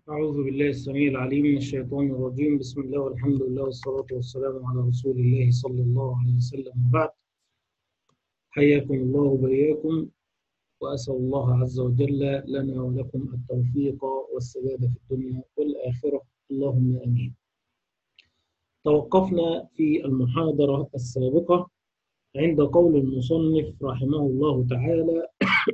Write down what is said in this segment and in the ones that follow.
أعوذ بالله السميع العليم من الشيطان الرجيم بسم الله والحمد لله والصلاة والسلام على رسول الله صلى الله عليه وسلم وبعد حياكم الله وبياكم وأسأل الله عز وجل لنا ولكم التوفيق والسداد في الدنيا والآخرة اللهم آمين توقفنا في المحاضرة السابقة عند قول المصنف رحمه الله تعالى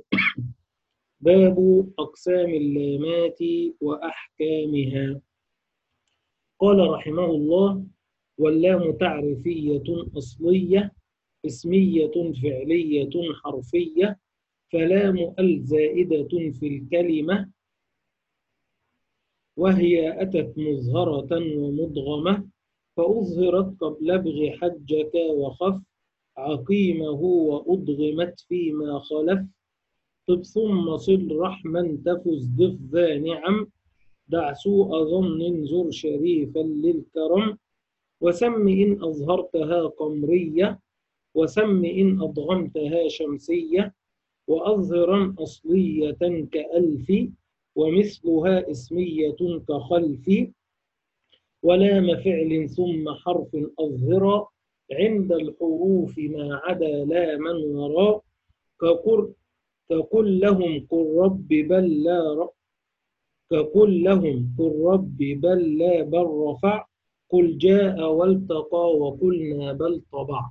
باب أقسام اللامات وأحكامها قال رحمه الله واللام تعريفية أصلية اسمية فعلية حرفية فلام الزائدة في الكلمة وهي أتت مظهرة ومدغمة فأظهرت قبل ابغ حجك وخف عقيمه وأدغمت فيما خلف طب ثم صل رحما تفز ضف ذا نعم دع سوء ظن زر شريفا للكرم وسم إن أظهرتها قمرية وسم إن أضغمتها شمسية وأظهرا أصلية كألف ومثلها اسمية كخلف ولام فعل ثم حرف أظهر عند الحروف ما عدا لاما وراء كقر كقل لهم قل رب بل لا ر... كقل لهم قل رب بل لا بل رفع قل جاء والتقى وقلنا بل طبع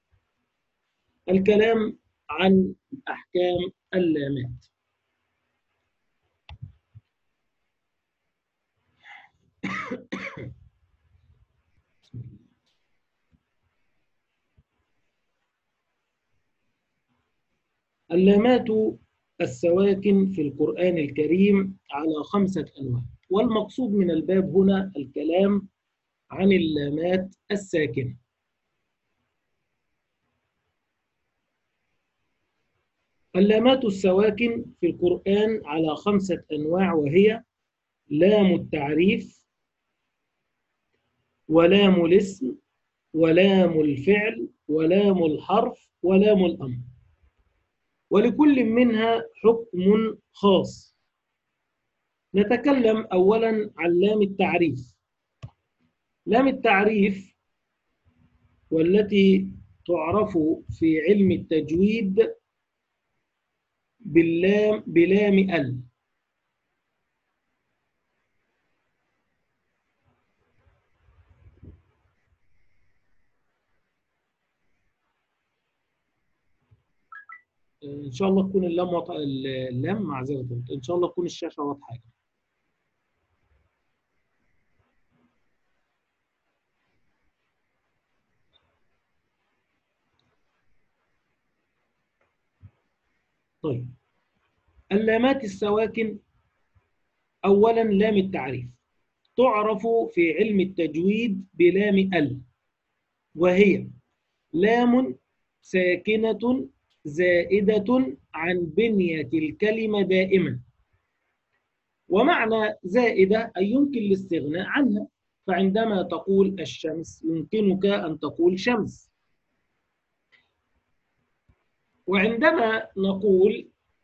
الكلام عن أحكام اللامات اللامات السواكن في القرآن الكريم على خمسة أنواع والمقصود من الباب هنا الكلام عن اللامات الساكنة اللامات السواكن في القرآن على خمسة أنواع وهي لام التعريف ولام الاسم ولام الفعل ولام الحرف ولام الأمر ولكل منها حكم خاص نتكلم أولا عن لام التعريف لام التعريف والتي تعرف في علم التجويد باللام بلام ال ان شاء الله تكون اللام وط... اللام معذره ان شاء الله تكون الشاشه واضحه طيب اللامات السواكن اولا لام التعريف تعرف في علم التجويد بلام ال وهي لام ساكنه زائدة عن بنية الكلمة دائما ومعنى زائدة أي يمكن الاستغناء عنها فعندما تقول الشمس يمكنك أن تقول شمس وعندما نقول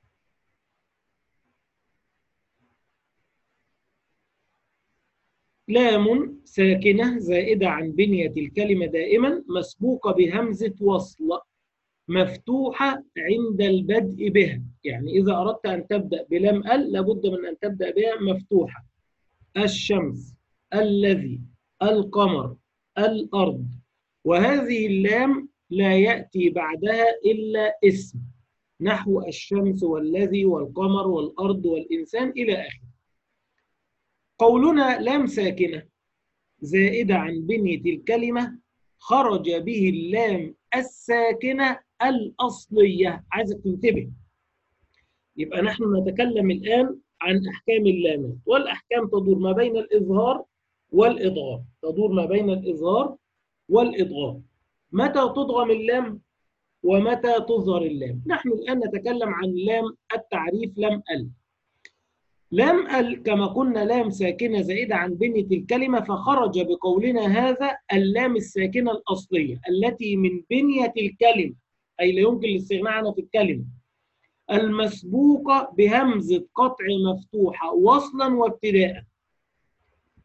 لام ساكنة زائدة عن بنية الكلمة دائما مسبوقة بهمزة وصل مفتوحة عند البدء بها يعني إذا أردت أن تبدأ بلام ال لابد من أن تبدأ بها مفتوحة الشمس الذي القمر الأرض وهذه اللام لا يأتي بعدها إلا اسم نحو الشمس والذي والقمر والأرض والإنسان إلى آخره قولنا لام ساكنة زائدة عن بنية الكلمة خرج به اللام الساكنة الأصلية عايزك تنتبه يبقى نحن نتكلم الآن عن أحكام اللامات والأحكام تدور ما بين الإظهار والإضغام تدور ما بين الإظهار والإضغام متى تضغم اللام ومتى تظهر اللام نحن الآن نتكلم عن لام التعريف لام ال لام ال كما قلنا لام ساكنة زائدة عن بنية الكلمة فخرج بقولنا هذا اللام الساكنة الأصلية التي من بنية الكلمة أي لا يمكن الاستغناء عنها في الكلمة المسبوقة بهمزة قطع مفتوحة وصلا وابتداء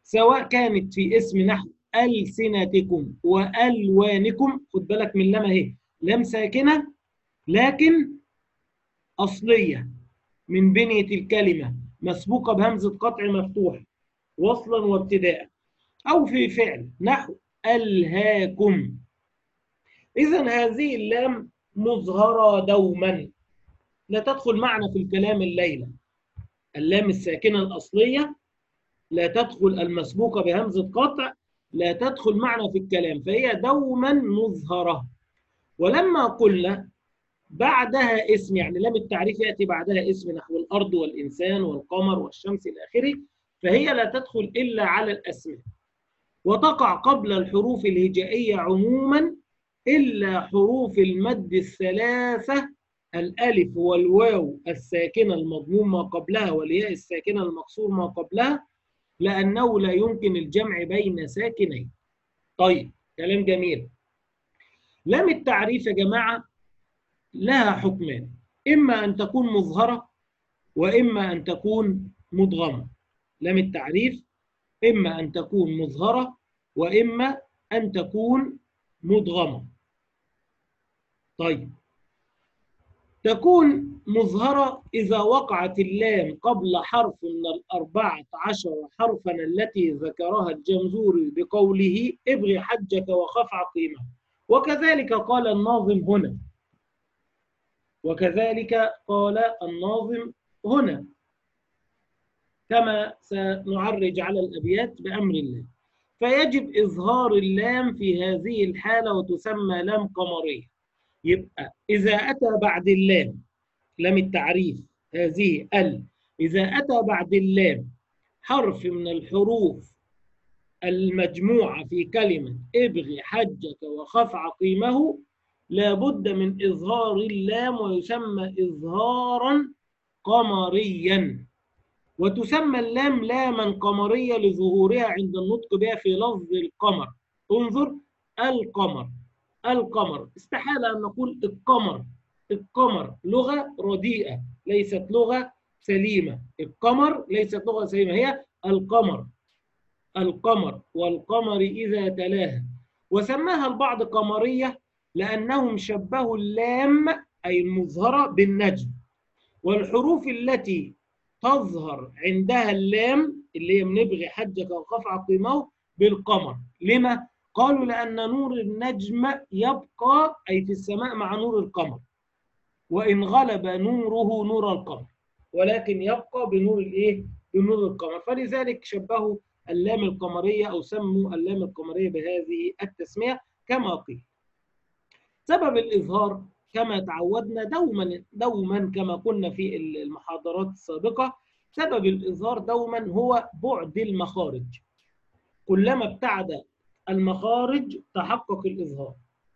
سواء كانت في اسم نحو ألسنتكم وألوانكم خد بالك من لما هي لم ساكنة لكن أصلية من بنية الكلمة مسبوقة بهمزة قطع مفتوحة وصلا وابتداء أو في فعل نحو ألهاكم إذا هذه اللام مظهرة دوما لا تدخل معنا في الكلام الليلة اللام الساكنة الأصلية لا تدخل المسبوقة بهمزة قطع لا تدخل معنا في الكلام فهي دوما مظهرة ولما قلنا بعدها اسم يعني لام التعريف يأتي بعدها اسم نحو الأرض والإنسان والقمر والشمس إلى آخره فهي لا تدخل إلا على الأسماء وتقع قبل الحروف الهجائية عموما إلا حروف المد الثلاثة الألف والواو الساكنة المضموم ما قبلها والياء الساكنة المقصور ما قبلها لأنه لا يمكن الجمع بين ساكنين طيب كلام جميل لام التعريف يا جماعة لها حكمان إما أن تكون مظهرة وإما أن تكون مدغمة لام التعريف إما أن تكون مظهرة وإما أن تكون مدغمة طيب تكون مظهرة إذا وقعت اللام قبل حرف من الأربعة عشر حرفا التي ذكرها الجمزوري بقوله ابغي حجك وخف عقيمه وكذلك قال الناظم هنا وكذلك قال الناظم هنا كما سنعرج على الأبيات بأمر الله فيجب إظهار اللام في هذه الحالة وتسمى لام قمرية يبقى إذا أتى بعد اللام لام التعريف هذه ال إذا أتى بعد اللام حرف من الحروف المجموعة في كلمة ابغي حجك وخف عقيمه لابد من إظهار اللام ويسمى إظهارا قمريا وتسمى اللام لاما قمرية لظهورها عند النطق بها في لفظ القمر انظر القمر القمر استحالة أن نقول القمر القمر لغة رديئة ليست لغة سليمة القمر ليست لغة سليمة هي القمر القمر والقمر إذا تلاها وسماها البعض قمرية لأنهم شبهوا اللام أي المظهرة بالنجم والحروف التي تظهر عندها اللام اللي هي بنبغي حجك وخف عقيمه بالقمر لما؟ قالوا لأن نور النجم يبقى أي في السماء مع نور القمر وإن غلب نوره نور القمر ولكن يبقى بنور الإيه؟ بنور القمر فلذلك شبهوا اللام القمرية أو سموا اللام القمرية بهذه التسمية كما قيل سبب الإظهار كما تعودنا دوما دوما كما قلنا في المحاضرات السابقة سبب الإظهار دوما هو بعد المخارج كلما ابتعد المخارج تحقق الإظهار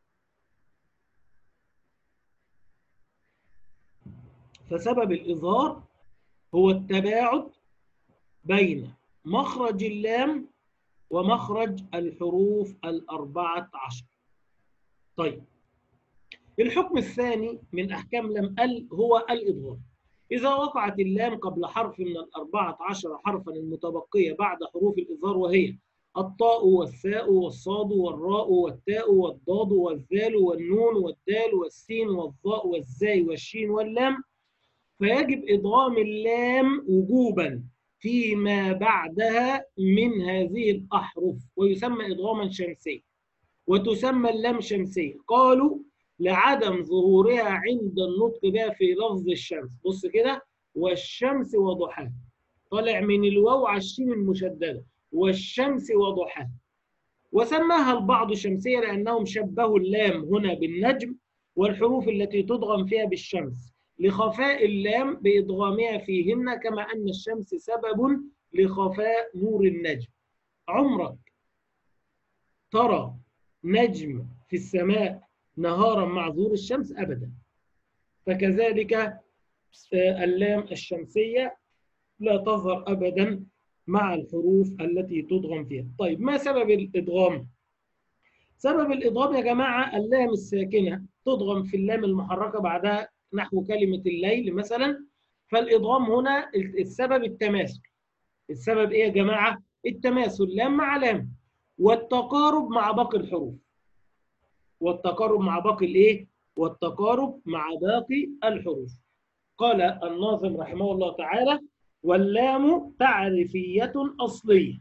فسبب الإظهار هو التباعد بين مخرج اللام ومخرج الحروف الأربعة عشر طيب الحكم الثاني من أحكام لم ال هو الإظهار إذا وقعت اللام قبل حرف من الأربعة عشر حرفا المتبقية بعد حروف الإظهار وهي الطاء والثاء والصاد والراء والتاء والضاد والذال والنون والدال والسين والظاء والزاي والشين واللام فيجب إدغام اللام وجوبا فيما بعدها من هذه الأحرف ويسمى إدغاما شمسيا وتسمى اللام شمسية قالوا لعدم ظهورها عند النطق بها في لفظ الشمس بص كده والشمس وضحاها طالع من الواو على الشين المشدده والشمس وضحاها وسماها البعض شمسيه لانهم شبهوا اللام هنا بالنجم والحروف التي تدغم فيها بالشمس لخفاء اللام بادغامها فيهن كما ان الشمس سبب لخفاء نور النجم عمرك ترى نجم في السماء نهارا مع ظهور الشمس ابدا فكذلك اللام الشمسيه لا تظهر ابدا مع الحروف التي تدغم فيها طيب ما سبب الادغام سبب الادغام يا جماعه اللام الساكنه تدغم في اللام المحركه بعدها نحو كلمه الليل مثلا فالادغام هنا السبب التماثل السبب ايه يا جماعه التماثل لام مع لام والتقارب مع باقي الحروف والتقارب مع باقي الايه والتقارب مع باقي الحروف قال الناظم رحمه الله تعالى واللام تعريفية أصلية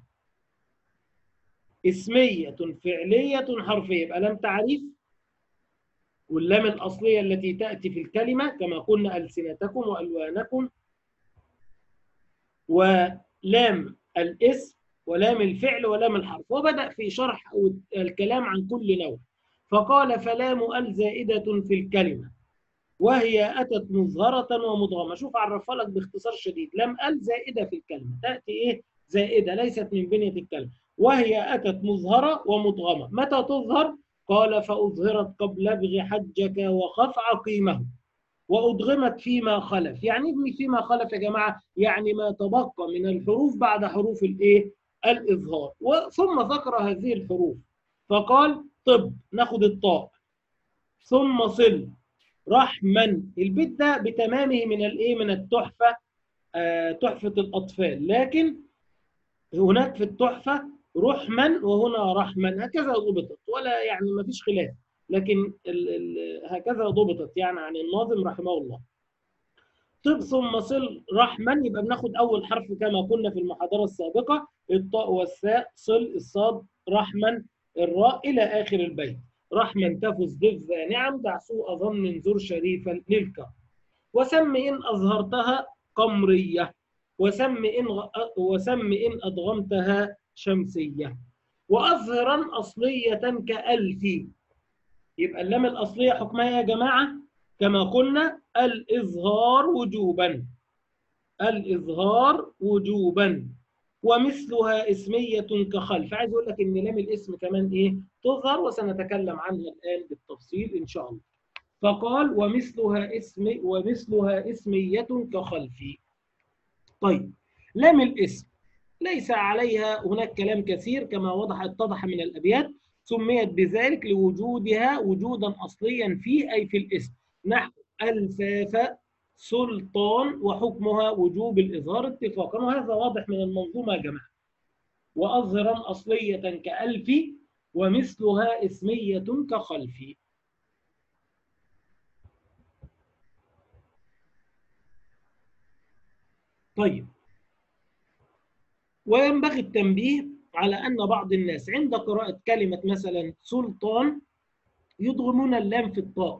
اسمية فعلية حرفية يبقى لام تعريف واللام الأصلية التي تأتي في الكلمة كما قلنا ألسنتكم وألوانكم ولام الاسم ولام الفعل ولام الحرف وبدأ في شرح الكلام عن كل نوع فقال فلام ال زائدة في الكلمة وهي أتت مظهرة ومدغمة شوف عرفها لك باختصار شديد لام ال زائدة في الكلمة تأتي إيه زائدة ليست من بنية الكلمة وهي أتت مظهرة ومدغمة متى تظهر قال فأظهرت قبل ابغ حجك وخف عقيمه وأدغمت فيما خلف يعني ابني فيما خلف يا جماعة يعني ما تبقى من الحروف بعد حروف الإيه الإظهار ثم ذكر هذه الحروف فقال طب ناخد الطاء ثم صل رحما البيت ده بتمامه من الايه من التحفه آه تحفه الاطفال لكن هناك في التحفه رحما وهنا رحما هكذا ضبطت ولا يعني ما فيش خلاف لكن ال ال هكذا ضبطت يعني عن الناظم رحمه الله طب ثم صل رحما يبقى بناخد اول حرف كما قلنا في المحاضره السابقه الطاء والثاء صل الصاد رحما الراء الى اخر البيت رحما تفز ضف ذا نعم دع سوء ظن زر شريفا للك وسم ان اظهرتها قمريه وسم ان وسم ان ادغمتها شمسيه واظهرا اصليه كالف يبقى اللام الاصليه حكمها يا جماعه كما قلنا الإظهار وجوبا الإظهار وجوبا ومثلها اسمية كخلف عايز أقول لك إن لام الاسم كمان إيه تظهر وسنتكلم عنها الآن بالتفصيل إن شاء الله فقال ومثلها اسم ومثلها اسمية كخلف طيب لام الاسم ليس عليها هناك كلام كثير كما وضح اتضح من الأبيات سميت بذلك لوجودها وجودا أصليا فيه أي في الاسم نحو الفاف سلطان وحكمها وجوب الإظهار اتفاقا وهذا واضح من المنظومة يا جماعة وأظهرا أصلية كألف ومثلها اسمية كخلف طيب وينبغي التنبيه على أن بعض الناس عند قراءة كلمة مثلا سلطان يضغمون اللام في الطاء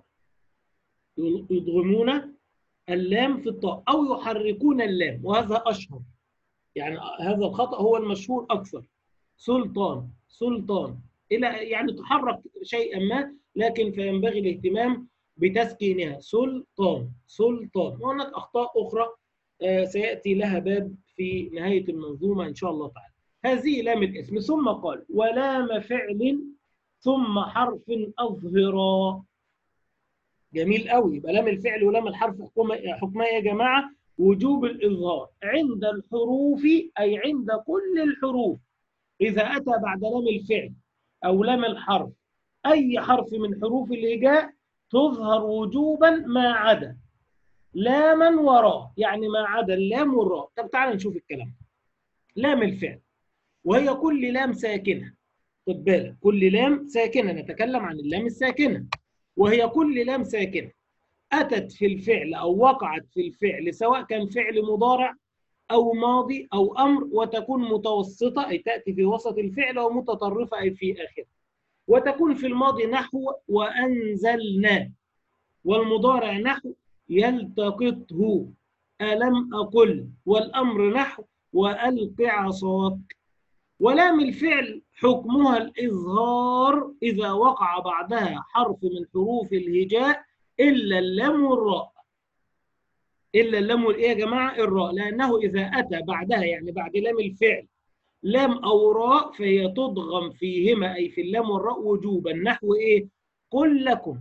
يضغمون اللام في الطاء أو يحركون اللام وهذا أشهر يعني هذا الخطأ هو المشهور أكثر سلطان سلطان إلى يعني تحرك شيئا ما لكن فينبغي الاهتمام بتسكينها سلطان سلطان وهناك أخطاء أخرى سيأتي لها باب في نهاية المنظومة إن شاء الله تعالى هذه لام الاسم ثم قال ولام فعل ثم حرف أظهرا جميل قوي يبقى لام الفعل ولام الحرف حكمها يا جماعه وجوب الاظهار عند الحروف اي عند كل الحروف اذا اتى بعد لام الفعل او لام الحرف اي حرف من حروف الهجاء تظهر وجوبا ما عدا لاما وراء يعني ما عدا اللام والراء طب تعال نشوف الكلام لام الفعل وهي كل لام ساكنه خد بالك كل لام ساكنه نتكلم عن اللام الساكنه وهي كل لام ساكنة أتت في الفعل أو وقعت في الفعل سواء كان فعل مضارع أو ماضي أو أمر وتكون متوسطة أي تأتي في وسط الفعل أو متطرفة أي في آخره وتكون في الماضي نحو وأنزلنا والمضارع نحو يلتقطه ألم أقل والأمر نحو وألق عصاك ولام الفعل حكمها الإظهار إذا وقع بعدها حرف من حروف الهجاء إلا اللام والراء إلا اللام والإيه يا جماعة الراء لأنه إذا أتى بعدها يعني بعد لام الفعل لام أو راء فهي تضغم فيهما أي في اللام والراء وجوبا نحو إيه قل لكم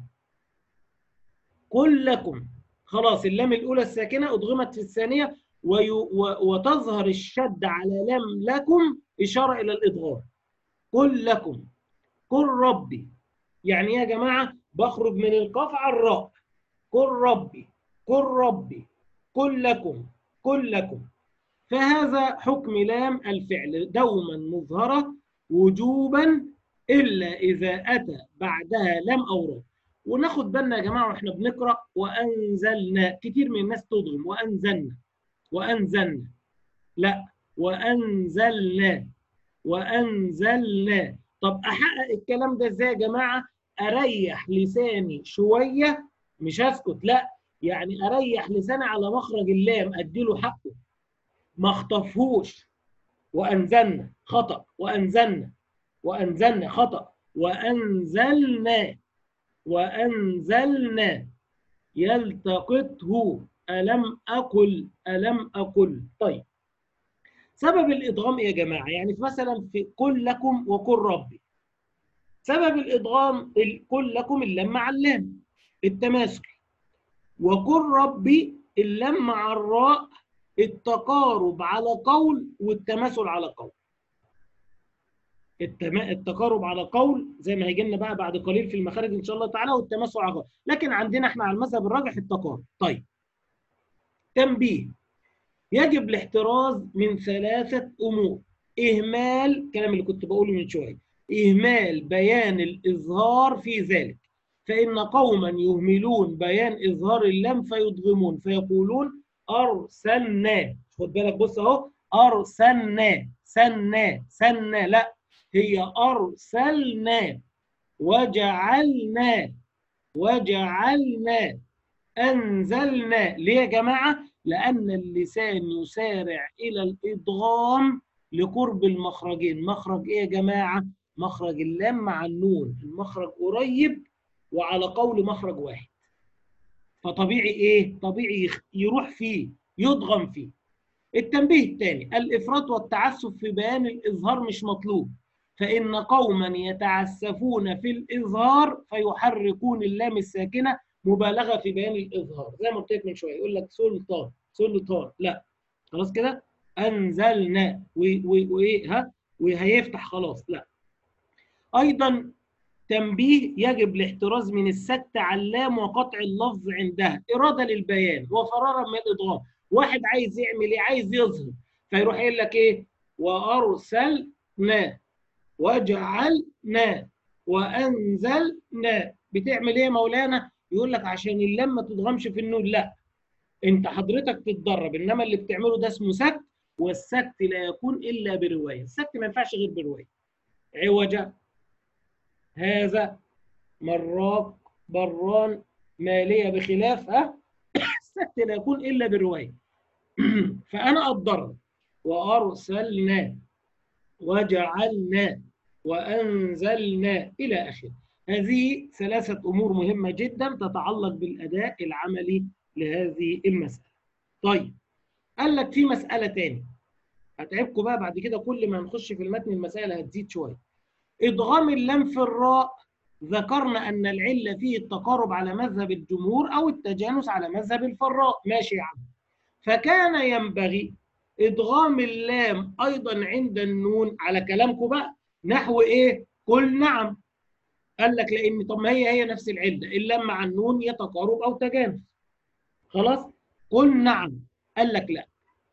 قل لكم خلاص اللام الأولى الساكنة أضغمت في الثانية وي... و... وتظهر الشد على لام لكم إشارة إلى الإضغام قل لكم قل ربي يعني يا جماعة بخرج من القاف على الراء قل ربي قل ربي قل لكم قل لكم فهذا حكم لام الفعل دوما مظهرة وجوبا إلا إذا أتى بعدها لام أو را وناخد بالنا يا جماعة واحنا بنقرأ وأنزلنا كتير من الناس تضغم وأنزلنا وأنزلنا لا وأنزلنا وأنزلنا طب أحقق الكلام ده إزاي يا جماعة أريح لساني شوية مش هسكت لا يعني أريح لساني على مخرج اللام أديله حقه ما اخطفهوش وأنزلنا خطأ وأنزلنا وأنزلنا خطأ وأنزلنا وأنزلنا يلتقطه ألم أقل ألم أقل طيب سبب الإدغام إيه يا جماعة يعني مثلا في قل لكم وقل ربي سبب الإدغام قل لكم اللام مع اللام التماثل وقل ربي اللام مع الراء التقارب على قول والتماثل على قول التقارب على قول زي ما هيجي لنا بقى بعد قليل في المخارج ان شاء الله تعالى والتماثل على قول لكن عندنا احنا على المذهب الراجح التقارب طيب تنبيه يجب الاحتراز من ثلاثه امور اهمال الكلام اللي كنت بقوله من شويه اهمال بيان الاظهار في ذلك فان قوما يهملون بيان اظهار اللام فيضغمون فيقولون ارسلنا خد بالك بص اهو ارسلنا سنا سنا لا هي ارسلنا وجعلنا وجعلنا انزلنا ليه يا جماعه لان اللسان يسارع الى الادغام لقرب المخرجين مخرج ايه يا جماعه مخرج اللام مع النون المخرج قريب وعلى قول مخرج واحد فطبيعي ايه طبيعي يروح فيه يضغم فيه التنبيه الثاني الافراط والتعسف في بيان الاظهار مش مطلوب فان قوما يتعسفون في الاظهار فيحركون اللام الساكنه مبالغه في بيان الاظهار زي ما قلت لك من شويه يقول لك سلطان سلطان لا خلاص كده انزلنا وايه ها وهيفتح خلاص لا ايضا تنبيه يجب الاحتراز من السكت على اللام وقطع اللفظ عندها اراده للبيان وفرارا من الادغام واحد عايز يعمل ايه عايز يظهر فيروح يقول لك ايه وارسلنا وجعلنا وانزلنا بتعمل ايه يا مولانا يقول لك عشان اللام ما تضغمش في النون لا انت حضرتك تتدرب انما اللي بتعمله ده اسمه سكت والسكت لا يكون الا بروايه السكت ما ينفعش غير بروايه عوجه هذا مراق بران ماليه بخلاف ها السكت لا يكون الا بروايه فانا اتدرب وارسلنا وجعلنا وانزلنا الى اخره هذه ثلاثه امور مهمه جدا تتعلق بالاداء العملي لهذه المساله طيب قال لك في مساله تاني هتعبكم بقى بعد كده كل ما نخش في المتن المسائل هتزيد شويه ادغام اللام في الراء ذكرنا ان العله فيه التقارب على مذهب الجمهور او التجانس على مذهب الفراء ماشي يا عم فكان ينبغي ادغام اللام ايضا عند النون على كلامكم بقى نحو ايه قل نعم قال لك لان طب ما هي هي نفس العله اللام مع النون يتقارب او تجانس خلاص قل نعم قال لك لا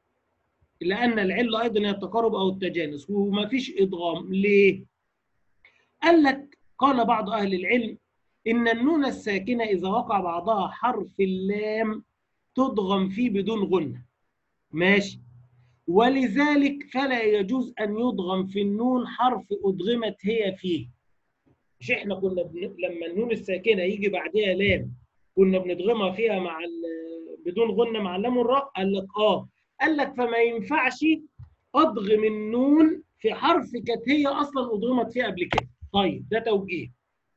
لان العله ايضا التقارب او التجانس وما فيش ادغام ليه قال لك قال بعض اهل العلم ان النون الساكنه اذا وقع بعضها حرف اللام تضغم فيه بدون غنه ماشي ولذلك فلا يجوز ان يضغم في النون حرف ادغمت هي فيه مش احنا كنا بن... لما النون الساكنه يجي بعدها لام كنا بندغمها فيها مع ال... بدون غنه مع اللام والراء قال لك اه قال لك فما ينفعش ادغم النون في حرف كانت هي اصلا ادغمت فيه قبل كده طيب ده توجيه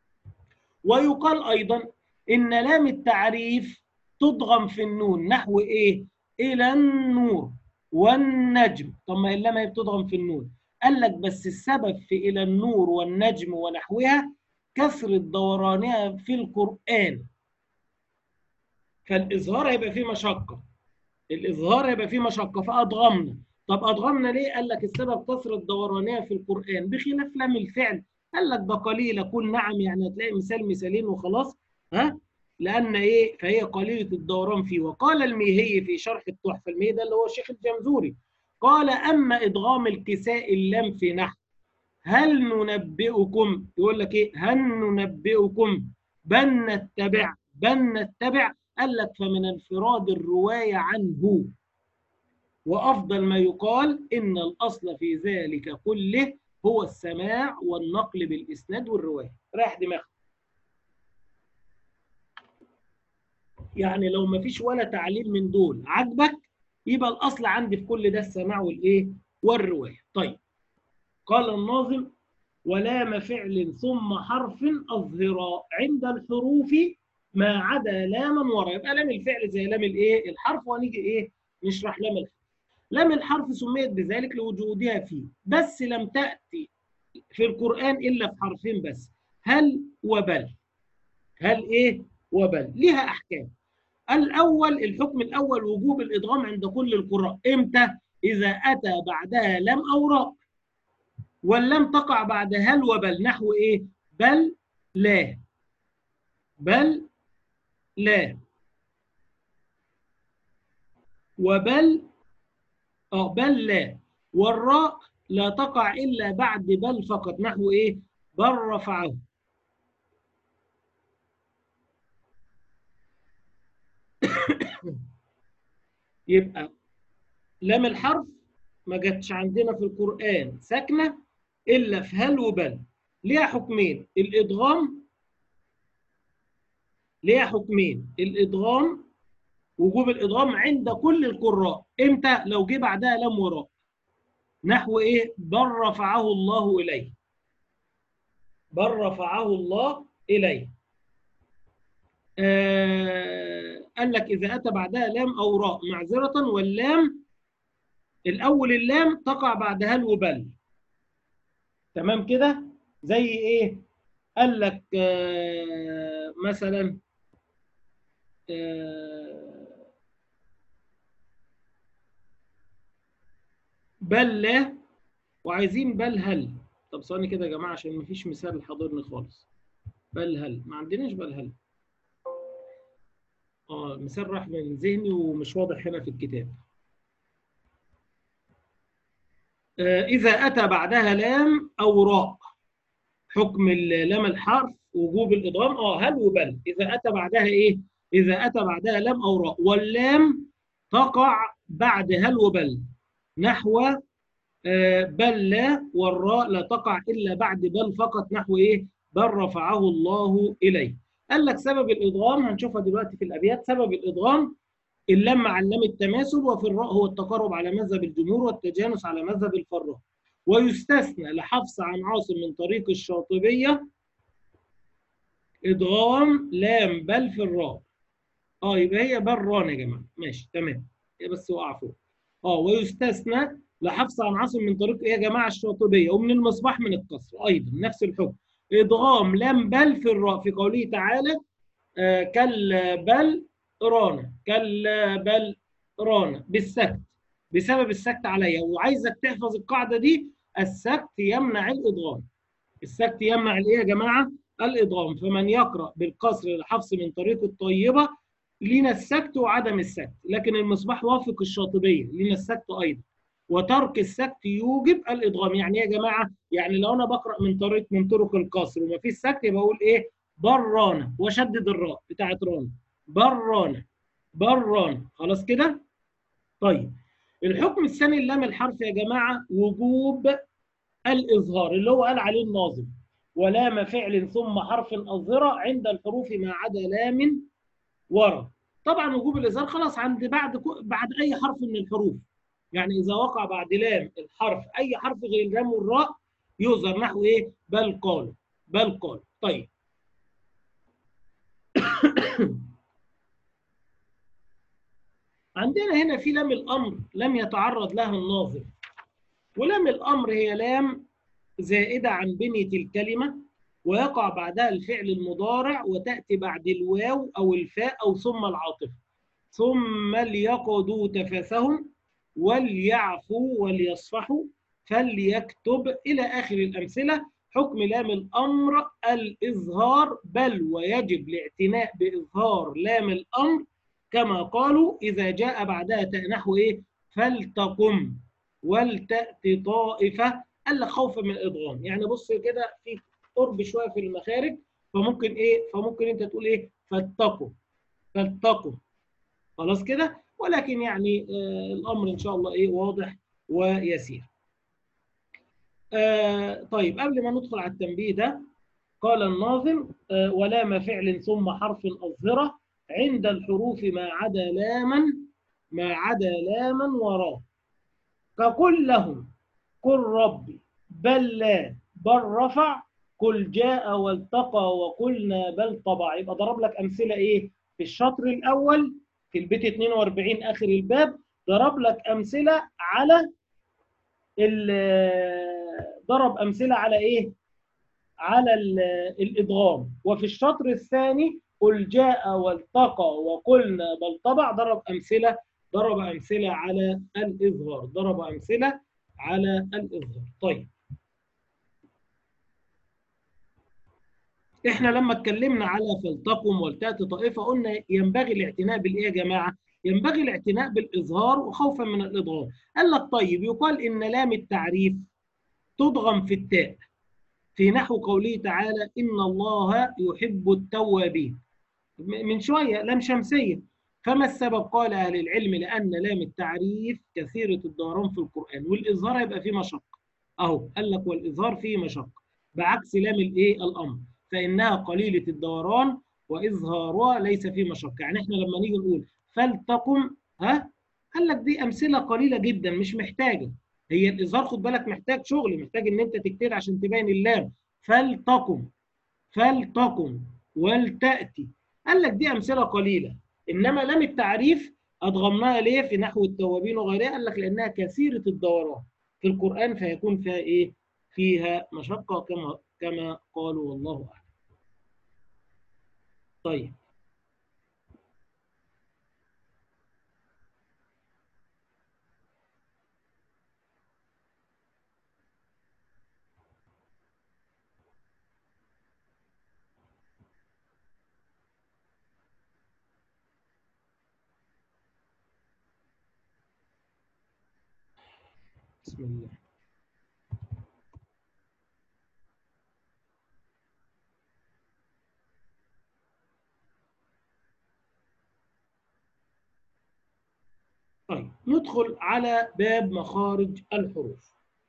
ويقال ايضا ان لام التعريف تضغم في النون نحو ايه الى النور والنجم طب ما اللام هي بتضغم في النون قال لك بس السبب في الى النور والنجم ونحوها كثره دورانها في القران فالاظهار هيبقى فيه مشقه الاظهار هيبقى فيه مشقه فادغمنا طب ادغمنا ليه قال لك السبب كثره دورانها في القران بخلاف لام الفعل قال لك ده قليله قول نعم يعني هتلاقي مثال مثالين وخلاص ها لان ايه فهي قليله الدوران فيه وقال الميهي في شرح التحفه الميهي ده اللي هو الشيخ الجمزوري قال أما إدغام الكساء اللام في نحو هل ننبئكم يقول لك إيه هل ننبئكم بل نتبع بل نتبع قال لك فمن انفراد الرواية عنه وأفضل ما يقال إن الأصل في ذلك كله هو السماع والنقل بالإسناد والرواية رايح دماغك يعني لو ما فيش ولا تعليل من دول عجبك يبقى الأصل عندي في كل ده السماع والإيه والرواية طيب قال الناظم ولام فعل ثم حرف أظهر عند الحروف ما عدا لاما ورا يبقى لام الفعل زي لام الايه الحرف وهنيجي ايه نشرح لام الحرف لام الحرف سميت بذلك لوجودها فيه بس لم تأتي في القرآن إلا في حرفين بس هل وبل هل إيه وبل لها أحكام الأول الحكم الأول وجوب الإدغام عند كل القراء إمتى إذا أتى بعدها لم أو راء واللم تقع بعد هل وبل نحو إيه بل لا بل لا وبل اه بل لا والراء لا تقع الا بعد بل فقط نحو ايه بل رفعه يبقى لام الحرف ما جاتش عندنا في القرآن ساكنة إلا في هل وبل ليها حكمين الإدغام ليها حكمين الادغام وجوب الادغام عند كل القراء امتى لو جه بعدها لم وراء نحو ايه بل رفعه الله اليه بل رفعه الله اليه آه قال لك اذا اتى بعدها لام او راء معذره واللام الاول اللام تقع بعد هل وبل تمام كده زي ايه قال لك آه مثلا بل لا وعايزين بل هل طب ثواني كده يا جماعه عشان مفيش مثال حاضرني خالص بل هل ما عندناش بل هل اه المثال راح من ذهني ومش واضح هنا في الكتاب آه اذا اتى بعدها لام او راء حكم لام الحرف وجوب الادغام اه هل وبل اذا اتى بعدها ايه إذا أتى بعدها لام أو راء واللام تقع بعد هل وبل نحو بل لا والراء لا تقع إلا بعد بل فقط نحو إيه بل رفعه الله إليه قال لك سبب الإدغام هنشوفها دلوقتي في الأبيات سبب الإدغام اللام مع اللام التماثل وفي الراء هو التقرب على مذهب الجمهور والتجانس على مذهب الفراء ويستثنى لحفص عن عاصم من طريق الشاطبية إدغام لام بل في الراء اه يبقى هي بران يا جماعه ماشي تمام هي بس وقع فوق اه ويستثنى لحفص عن عاصم من طريق ايه يا جماعه الشاطبيه ومن المصباح من القصر ايضا نفس الحكم ادغام لم بل في الراء في قوله تعالى آه كلا بل رانا كلا بل رانا بالسكت بسبب السكت عليها وعايزك تحفظ القاعده دي السكت يمنع الادغام السكت يمنع الايه يا جماعه الادغام فمن يقرا بالقصر لحفص من طريق الطيبه لنا السكت وعدم السكت لكن المصباح وافق الشاطبيه لنا السكت ايضا وترك السكت يوجب الادغام يعني يا جماعه يعني لو انا بقرا من طريق من طرق القصر وما فيش سكت يبقى اقول ايه برانا واشدد الراء بتاعت رانا برانا برانا خلاص كده طيب الحكم الثاني اللام الحرف يا جماعه وجوب الاظهار اللي هو قال عليه الناظم ولام فعل ثم حرف اظهر عند الحروف ما عدا لام ورا طبعا وجوب الاظهار خلاص عند بعد بعد اي حرف من الحروف يعني اذا وقع بعد لام الحرف اي حرف غير اللام والراء يظهر نحو ايه بل قال بل قال طيب عندنا هنا في لام الامر لم يتعرض لها الناظر ولام الامر هي لام زائده عن بنيه الكلمه ويقع بعدها الفعل المضارع وتأتي بعد الواو أو الفاء أو ثم العاطفة ثم ليقضوا تفاثهم وليعفوا وليصفحوا فليكتب إلى آخر الأمثلة حكم لام الأمر الإظهار بل ويجب الاعتناء بإظهار لام الأمر كما قالوا إذا جاء بعدها نحو إيه فلتقم ولتأتي طائفة قال لك خوفا من الإدغام يعني بص كده في قرب شوية في المخارج فممكن إيه فممكن أنت تقول إيه فاتقوا فاتقوا خلاص كده ولكن يعني آه الأمر إن شاء الله إيه واضح ويسير آه طيب قبل ما ندخل على التنبيه ده قال الناظم آه ولام فعل ثم حرف أظهرة عند الحروف ما عدا لاما ما عدا لاما وراه كقل لهم قل ربي بل لا بل رفع قل جاء والتقى وقلنا بل طبع يبقى ضرب لك امثله ايه في الشطر الاول في البيت 42 اخر الباب ضرب لك امثله على ضرب امثله على ايه على الادغام وفي الشطر الثاني قل جاء والتقى وقلنا بل طبع ضرب امثله ضرب امثله على الاظهار ضرب امثله على الاظهار طيب احنا لما اتكلمنا على فلتقم ولتاتي طائفه قلنا ينبغي الاعتناء بالايه يا جماعه ينبغي الاعتناء بالاظهار وخوفا من الاضغام قال لك طيب يقال ان لام التعريف تضغم في التاء في نحو قوله تعالى ان الله يحب التوابين من شويه لام شمسيه فما السبب قال اهل العلم لان لام التعريف كثيره الدوران في القران والاظهار هيبقى فيه مشقه اهو قال لك والاظهار فيه مشقه بعكس لام الايه الامر فانها قليله الدوران واظهارها ليس فيه مشقه يعني احنا لما نيجي نقول فلتقم ها قال لك دي امثله قليله جدا مش محتاجه هي الاظهار خد بالك محتاج شغل محتاج ان انت تكتب عشان تبين اللام فلتقم فلتقم ولتاتي قال لك دي امثله قليله انما لام التعريف ادغمناها ليه في نحو التوابين وغيرها قال لك لانها كثيره الدوران في القران فيكون فيها ايه فيها مشقه كما كما قالوا والله اعلم طيب بسم الله طيب ندخل على باب مخارج الحروف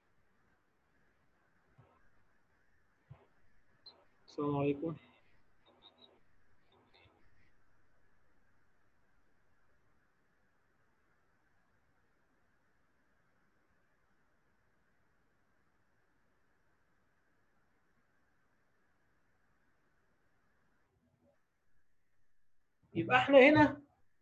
السلام عليكم يبقى احنا هنا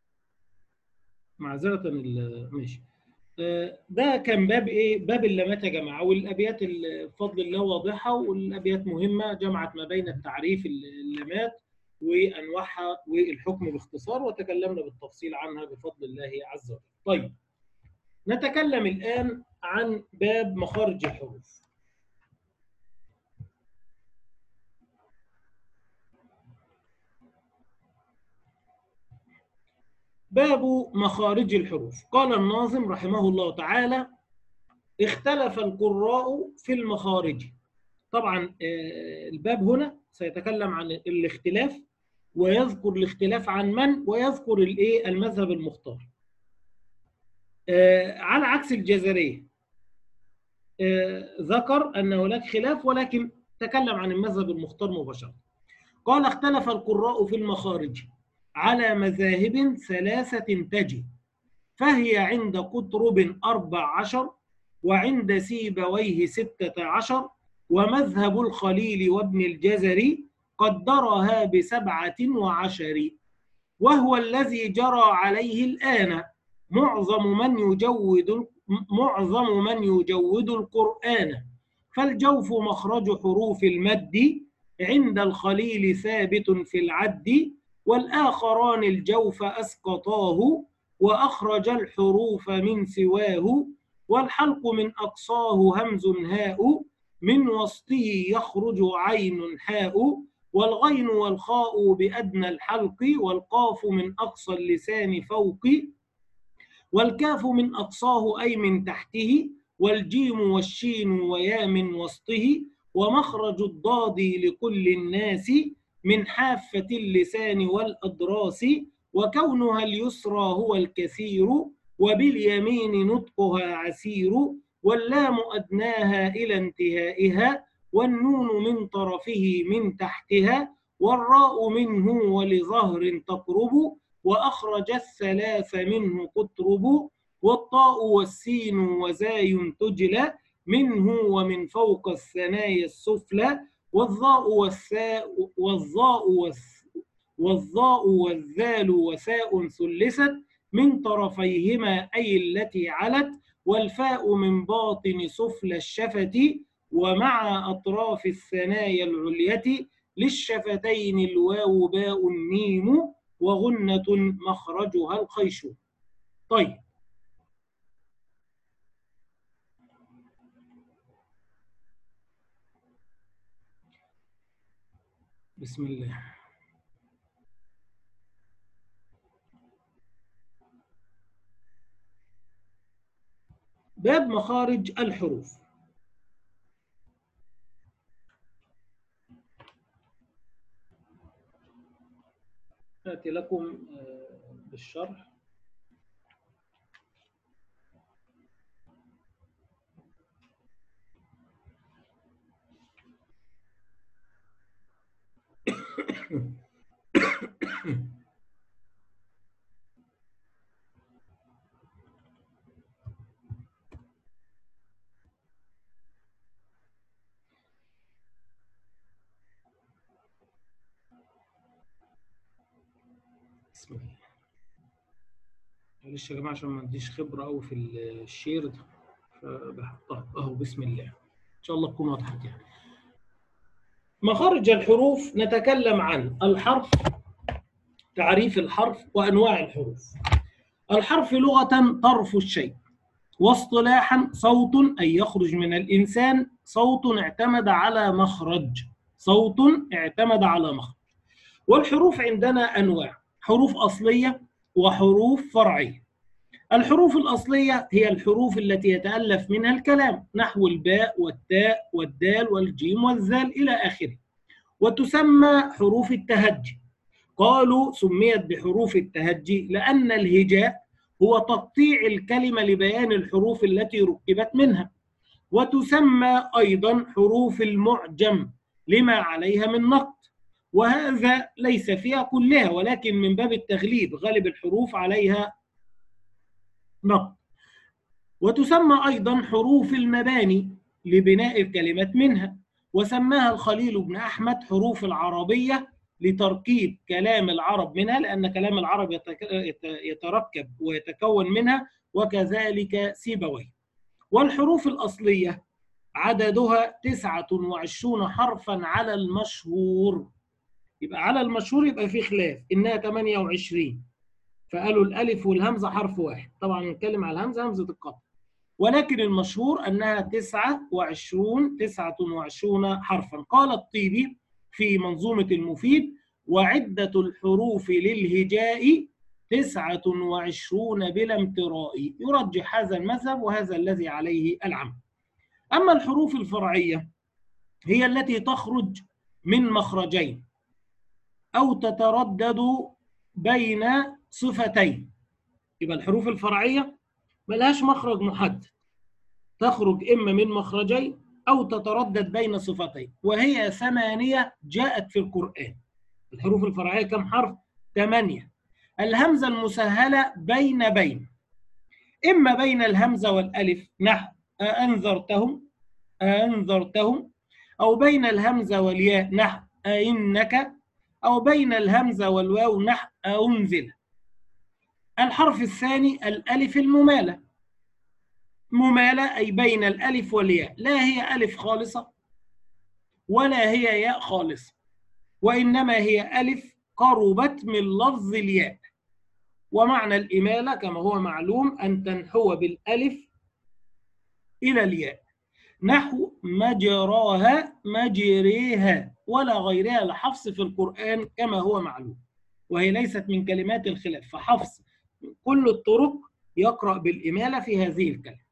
معذرة ماشي ده كان باب ايه؟ باب اللامات يا جماعه والابيات بفضل الله واضحه والابيات مهمه جمعت ما بين التعريف اللامات وانواعها والحكم باختصار وتكلمنا بالتفصيل عنها بفضل الله عز وجل. طيب نتكلم الان عن باب مخارج الحروف. باب مخارج الحروف قال الناظم رحمه الله تعالى اختلف القراء في المخارج طبعا الباب هنا سيتكلم عن الاختلاف ويذكر الاختلاف عن من ويذكر الايه المذهب المختار على عكس الجزريه ذكر ان هناك خلاف ولكن تكلم عن المذهب المختار مباشره قال اختلف القراء في المخارج على مذاهب ثلاثة تجي فهي عند قطرب أربع عشر وعند سيبويه ستة عشر ومذهب الخليل وابن الجزري قدرها بسبعة وعشر وهو الذي جرى عليه الآن معظم من يجود معظم من يجود القرآن فالجوف مخرج حروف المد عند الخليل ثابت في العد والآخران الجوف أسقطاه وأخرج الحروف من سواه والحلق من أقصاه همز هاء من وسطه يخرج عين حاء والغين والخاء بأدنى الحلق والقاف من أقصى اللسان فوق والكاف من أقصاه أي من تحته والجيم والشين ويا من وسطه ومخرج الضاد لكل الناس من حافة اللسان والأضراس وكونها اليسرى هو الكثير وباليمين نطقها عسير واللام أدناها إلى انتهائها والنون من طرفه من تحتها والراء منه ولظهر تقرب وأخرج الثلاث منه قطرب والطاء والسين وزاي تجلى منه ومن فوق الثنايا السفلى والظاء والثاء والظاء والظاء والذال وثاء ثلثت من طرفيهما أي التي علت والفاء من باطن سفلى الشفة ومع أطراف الثنايا العلية للشفتين الواو باء ميم وغنة مخرجها الخيشوم طيب بسم الله باب مخارج الحروف آتي لكم بالشرح بسم الله معلش يا جماعه عشان ما عنديش خبره قوي في الشير ده فبحطها اهو بسم الله ان شاء الله تكون وضحت يعني مخارج الحروف نتكلم عن الحرف تعريف الحرف وانواع الحروف الحرف لغه طرف الشيء واصطلاحا صوت اي يخرج من الانسان صوت اعتمد على مخرج صوت اعتمد على مخرج والحروف عندنا انواع حروف أصلية وحروف فرعية الحروف الأصلية هي الحروف التي يتألف منها الكلام نحو الباء والتاء والدال والجيم والذال إلى آخره وتسمى حروف التهجي قالوا سميت بحروف التهجي لأن الهجاء هو تقطيع الكلمة لبيان الحروف التي ركبت منها وتسمى أيضا حروف المعجم لما عليها من نقط وهذا ليس فيها كلها ولكن من باب التغليب غالب الحروف عليها نقط وتسمى أيضا حروف المباني لبناء الكلمات منها وسماها الخليل بن أحمد حروف العربية لتركيب كلام العرب منها لأن كلام العرب يتركب ويتكون منها وكذلك سيبويه والحروف الأصلية عددها 29 حرفا على المشهور يبقى على المشهور يبقى في خلاف انها 28 فقالوا الالف والهمزه حرف واحد طبعا نتكلم على الهمزه همزه القطع ولكن المشهور انها 29 29 حرفا قال الطيبي في منظومه المفيد وعده الحروف للهجاء 29 بلا امتراء يرجح هذا المذهب وهذا الذي عليه العمل اما الحروف الفرعيه هي التي تخرج من مخرجين أو تتردد بين صفتين يبقى الحروف الفرعية ملهاش مخرج محدد تخرج إما من مخرجين أو تتردد بين صفتين وهي ثمانية جاءت في القرآن الحروف الفرعية كم حرف؟ ثمانية الهمزة المسهلة بين بين إما بين الهمزة والألف نحو أنذرتهم أنذرتهم أو بين الهمزة والياء نحو أئنك أو بين الهمزة والواو نحو أنزل الحرف الثاني الألف الممالة ممالة أي بين الألف والياء لا هي ألف خالصة ولا هي ياء خالصة وإنما هي ألف قربت من لفظ الياء ومعنى الإمالة كما هو معلوم أن تنحو بالألف إلى الياء نحو مجراها مجريها ولا غيرها لحفظ في القرآن كما هو معلوم وهي ليست من كلمات الخلاف فحفظ كل الطرق يقرأ بالإمالة في هذه الكلمة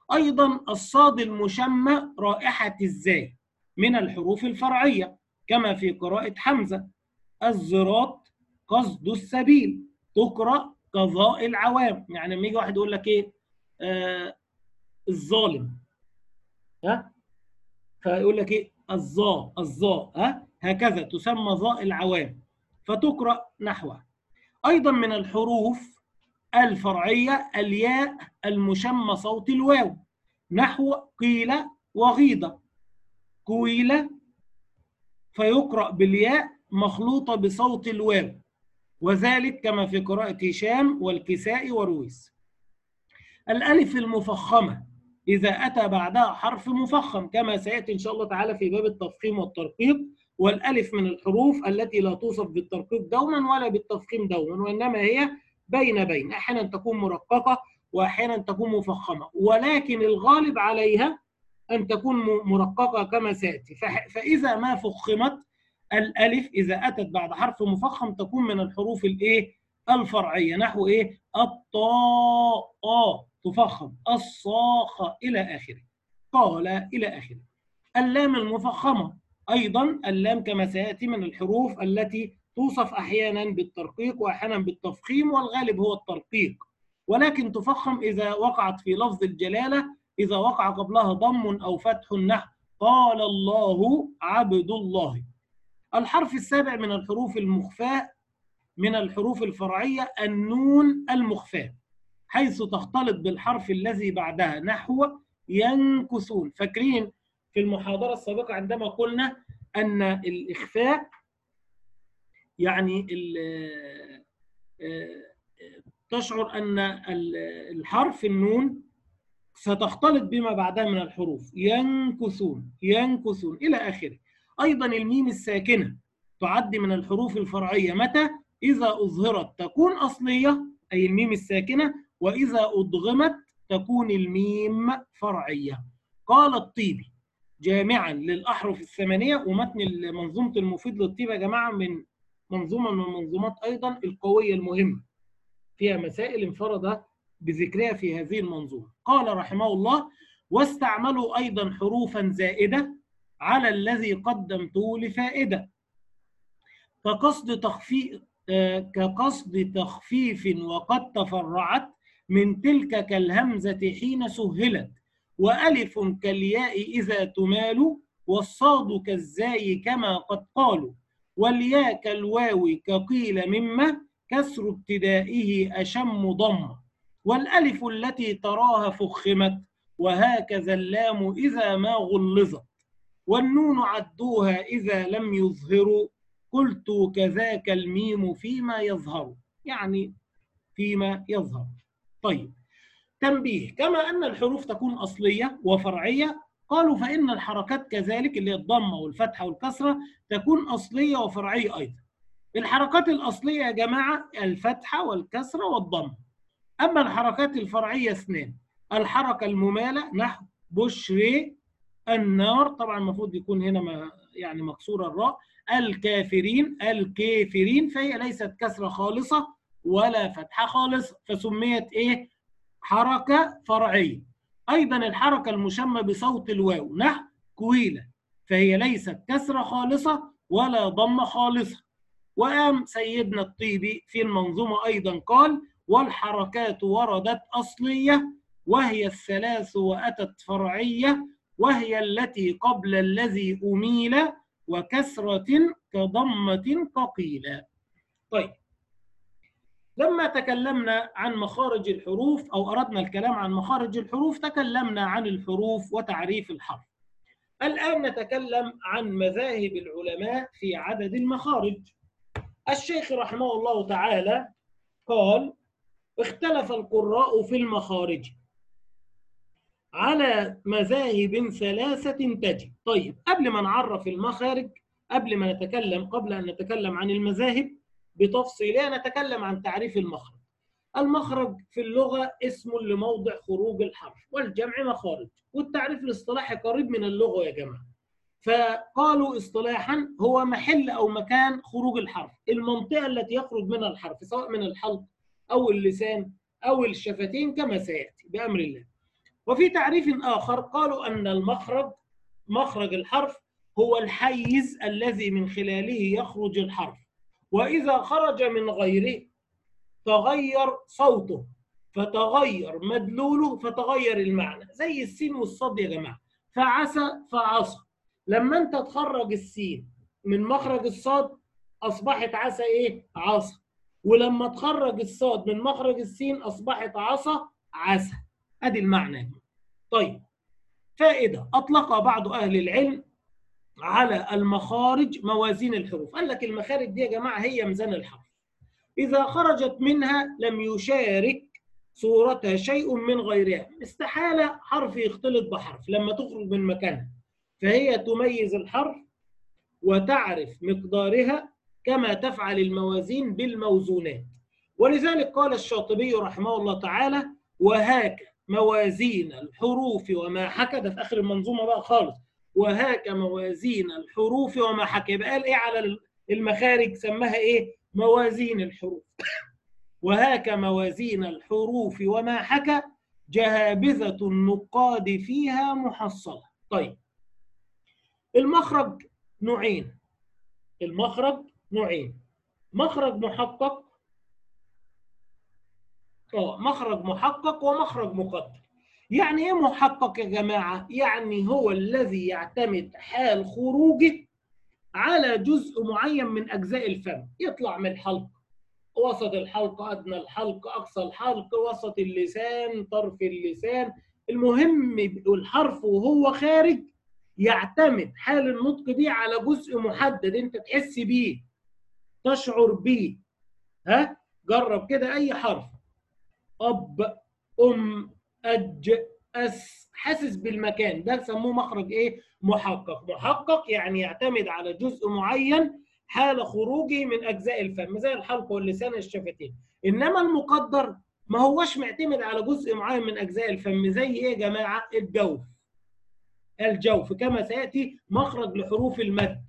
أيضا الصاد المشمى رائحة الزاي من الحروف الفرعية كما في قراءة حمزة الزراط قصد السبيل تقرأ قضاء العوام يعني لما يجي واحد يقول لك ايه آه الظالم ها فيقول لك ايه الظاء الظاء ها هكذا تسمى ظاء العوام فتقرأ نحوها أيضا من الحروف الفرعية الياء المشمى صوت الواو نحو قيل وغيضة قيل فيقرأ بالياء مخلوطة بصوت الواو وذلك كما في قراءة هشام والكساء ورويس الألف المفخمة إذا أتى بعدها حرف مفخم كما سيأتي إن شاء الله تعالى في باب التفخيم والترقيق والألف من الحروف التي لا توصف بالترقيق دوما ولا بالتفخيم دوما وإنما هي بين بين أحيانا تكون مرققة وأحيانا تكون مفخمة ولكن الغالب عليها أن تكون مرققة كما سيأتي فإذا ما فخمت الألف إذا أتت بعد حرف مفخم تكون من الحروف الإيه الفرعية نحو إيه الطاء تفخم الصاخة إلى آخره قال إلى آخره اللام المفخمة أيضا اللام كما سيأتي من الحروف التي توصف أحيانا بالترقيق وأحيانا بالتفخيم والغالب هو الترقيق ولكن تفخم إذا وقعت في لفظ الجلالة إذا وقع قبلها ضم أو فتح نحو قال الله عبد الله الحرف السابع من الحروف المخفاة من الحروف الفرعية النون المخفاة حيث تختلط بالحرف الذي بعدها نحو ينكثون فاكرين في المحاضرة السابقة عندما قلنا أن الإخفاء يعني تشعر أن الحرف النون ستختلط بما بعدها من الحروف ينكثون ينكثون إلى آخره أيضا الميم الساكنة تعد من الحروف الفرعية متى؟ إذا أظهرت تكون أصلية أي الميم الساكنة وإذا أدغمت تكون الميم فرعية قال الطيبي جامعا للأحرف الثمانية ومتن منظومة المفيد للطيبة يا جماعة من منظومة من المنظومات أيضا القوية المهمة فيها مسائل انفرد بذكرها في هذه المنظومة قال رحمه الله واستعملوا أيضا حروفا زائدة على الذي قدمته لفائدة كقصد تخفيف كقصد تخفيف وقد تفرعت من تلك كالهمزة حين سهلت وألف كالياء إذا تمال والصاد كالزاي كما قد قالوا والياء كالواو كقيل مما كسر ابتدائه أشم ضم والألف التي تراها فخمت وهكذا اللام إذا ما غلظت والنون عدوها إذا لم يظهروا قلت كذاك الميم فيما يظهر يعني فيما يظهر طيب تنبيه كما أن الحروف تكون أصلية وفرعية قالوا فإن الحركات كذلك اللي هي الضمة والفتحة والكسرة تكون أصلية وفرعية أيضا الحركات الأصلية يا جماعة الفتحة والكسرة والضمة أما الحركات الفرعية اثنان الحركة الممالة نحو بشري النار طبعا المفروض يكون هنا ما يعني مكسورة الراء الكافرين الكافرين فهي ليست كسرة خالصة ولا فتحة خالصة فسميت إيه حركة فرعية أيضا الحركة المشمى بصوت الواو نحو كويلة فهي ليست كسرة خالصة ولا ضمة خالصة وقام سيدنا الطيبي في المنظومة أيضا قال والحركات وردت أصلية وهي الثلاث وأتت فرعية وهي التي قبل الذي أميل وكسرة كضمة كقيلة طيب لما تكلمنا عن مخارج الحروف أو أردنا الكلام عن مخارج الحروف تكلمنا عن الحروف وتعريف الحرف الآن نتكلم عن مذاهب العلماء في عدد المخارج الشيخ رحمه الله تعالى قال اختلف القراء في المخارج على مذاهب ثلاثة تجي طيب قبل ما نعرف المخارج قبل ما نتكلم قبل أن نتكلم عن المذاهب بتفصيلها نتكلم عن تعريف المخرج المخرج في اللغة اسم لموضع خروج الحرف والجمع مخارج والتعريف الاصطلاحي قريب من اللغة يا جماعة فقالوا اصطلاحا هو محل أو مكان خروج الحرف المنطقة التي يخرج منها الحرف سواء من الحلق أو اللسان أو الشفتين كما سيأتي بأمر الله وفي تعريف آخر قالوا أن المخرج مخرج الحرف هو الحيز الذي من خلاله يخرج الحرف وإذا خرج من غيره تغير صوته فتغير مدلوله فتغير المعنى زي السين والصاد يا جماعة فعسى فعصى لما انت تخرج السين من مخرج الصاد اصبحت عسى ايه عصا ولما تخرج الصاد من مخرج السين اصبحت عصا عسى ادي المعنى طيب فائده اطلق بعض اهل العلم على المخارج موازين الحروف قال لك المخارج دي يا جماعه هي ميزان الحرف اذا خرجت منها لم يشارك صورتها شيء من غيرها استحاله حرف يختلط بحرف لما تخرج من مكانها فهي تميز الحرف وتعرف مقدارها كما تفعل الموازين بالموزونات ولذلك قال الشاطبي رحمه الله تعالى وهاك موازين الحروف وما حكى ده في اخر المنظومه بقى خالص وهاك موازين الحروف وما حكى يبقى قال ايه على المخارج سماها ايه موازين الحروف وهاك موازين الحروف وما حكى جهابذة النقاد فيها محصلة طيب المخرج نوعين المخرج نوعين مخرج محقق اه مخرج محقق ومخرج مقدر يعني ايه محقق يا جماعه يعني هو الذي يعتمد حال خروجه على جزء معين من اجزاء الفم يطلع من الحلق وسط الحلق ادنى الحلق اقصى الحلق وسط اللسان طرف اللسان المهم الحرف وهو خارج يعتمد حال النطق دي على جزء محدد انت تحس بيه تشعر بيه ها جرب كده اي حرف اب ام اج اس حاسس بالمكان ده سموه مخرج ايه محقق محقق يعني يعتمد على جزء معين حال خروجه من اجزاء الفم زي الحلق واللسان والشفتين انما المقدر ما هوش معتمد على جزء معين من اجزاء الفم زي ايه يا جماعه الجوف الجوف كما سياتي مخرج لحروف المد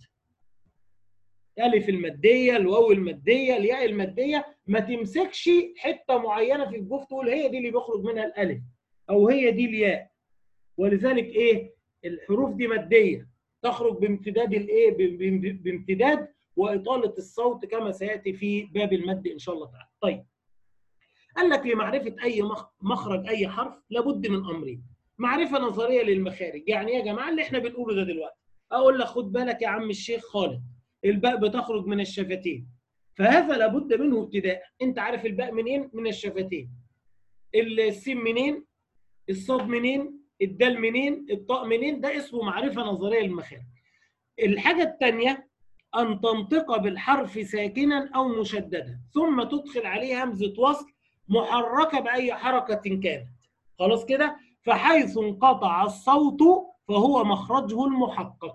الف الماديه الواو الماديه الياء الماديه ما تمسكش حته معينه في الجوف تقول هي دي اللي بيخرج منها الالف او هي دي الياء ولذلك ايه الحروف دي ماديه تخرج بامتداد الايه بامتداد واطاله الصوت كما سياتي في باب المد ان شاء الله تعالى طيب قال لك لمعرفه اي مخرج اي حرف لابد من امرين معرفه نظريه للمخارج يعني يا جماعه اللي احنا بنقوله ده دلوقتي اقول لك خد بالك يا عم الشيخ خالد الباء بتخرج من الشفتين فهذا لابد منه ابتداء انت عارف الباء منين من الشفتين السين منين الصاد منين الدال منين الطاء منين ده اسمه معرفه نظريه للمخارج الحاجه الثانيه ان تنطق بالحرف ساكنا او مشددا ثم تدخل عليه همزه وصل محركه باي حركه كانت خلاص كده فحيث انقطع الصوت فهو مخرجه المحقق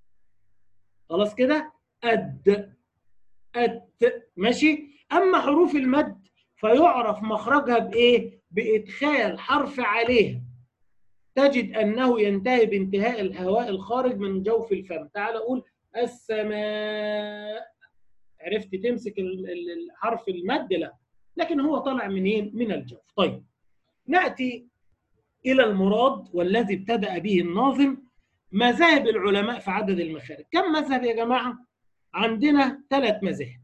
خلاص كده أد أت ماشي أما حروف المد فيعرف مخرجها بإيه؟ بإدخال حرف عليها تجد أنه ينتهي بانتهاء الهواء الخارج من جوف الفم تعال أقول السماء عرفت تمسك الحرف المد لا لكن هو طالع منين؟ من الجوف طيب نأتي إلى المراد والذي ابتدأ به الناظم مذاهب العلماء في عدد المخارج كم مذهب يا جماعة؟ عندنا ثلاث مذاهب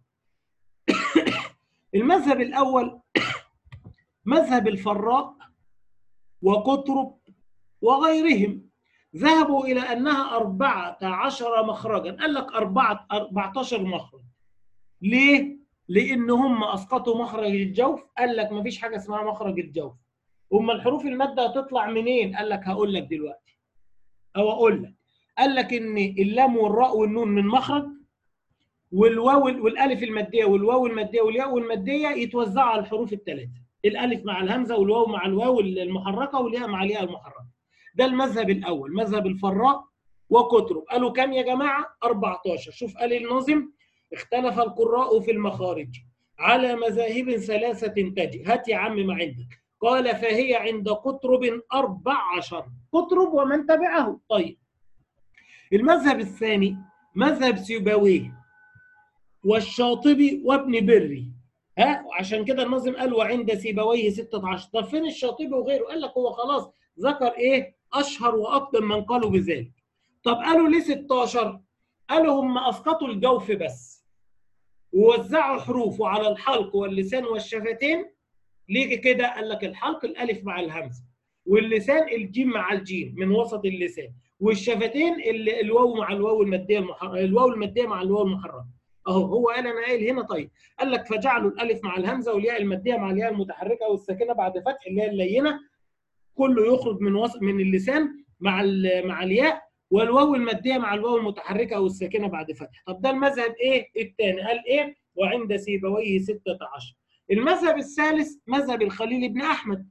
المذهب الأول مذهب الفراء وقطرب وغيرهم ذهبوا إلى أنها أربعة عشر مخرجا قال لك أربعة 14 مخرج ليه؟ لأن هم أسقطوا مخرج الجوف قال لك مفيش حاجة اسمها مخرج الجوف أما الحروف المادة هتطلع منين؟ قال لك هقول لك دلوقتي أو أقول لك قال لك إن اللام والراء والنون من مخرج والواو والالف الماديه والواو الماديه والياء الماديه يتوزعوا على الحروف الثلاثه الالف مع الهمزه والواو مع الواو المحركه والياء مع الياء المحركه ده المذهب الاول مذهب الفراء وقطرب قالوا كم يا جماعه 14 شوف قال الناظم اختلف القراء في المخارج على مذاهب ثلاثه تجي هات يا عم ما عندك قال فهي عند قطرب 14 قطرب ومن تبعه طيب المذهب الثاني مذهب سيبويه والشاطبي وابن بري ها عشان كده الناظم قال وعند سيبويه 16 طب فين الشاطبي وغيره قال لك هو خلاص ذكر ايه اشهر واقدم من قالوا بذلك طب قالوا ليه 16 قالوا هم اسقطوا الجوف بس ووزعوا حروفه على الحلق واللسان والشفتين ليه كده قال لك الحلق الالف مع الهمزه واللسان الجيم مع الجيم من وسط اللسان والشفتين الواو مع الواو الماديه المحركه الواو الماديه مع الواو المحركه اهو هو قال انا قايل هنا طيب قال لك فجعلوا الالف مع الهمزه والياء الماديه مع الياء المتحركه والساكنه بعد فتح اللي هي اللينه كله يخرج من وسط من اللسان مع مع الياء والواو الماديه مع الواو المتحركه او الساكنه بعد فتح طب ده المذهب ايه الثاني قال ايه وعند سيبويه 16 المذهب الثالث مذهب الخليل بن احمد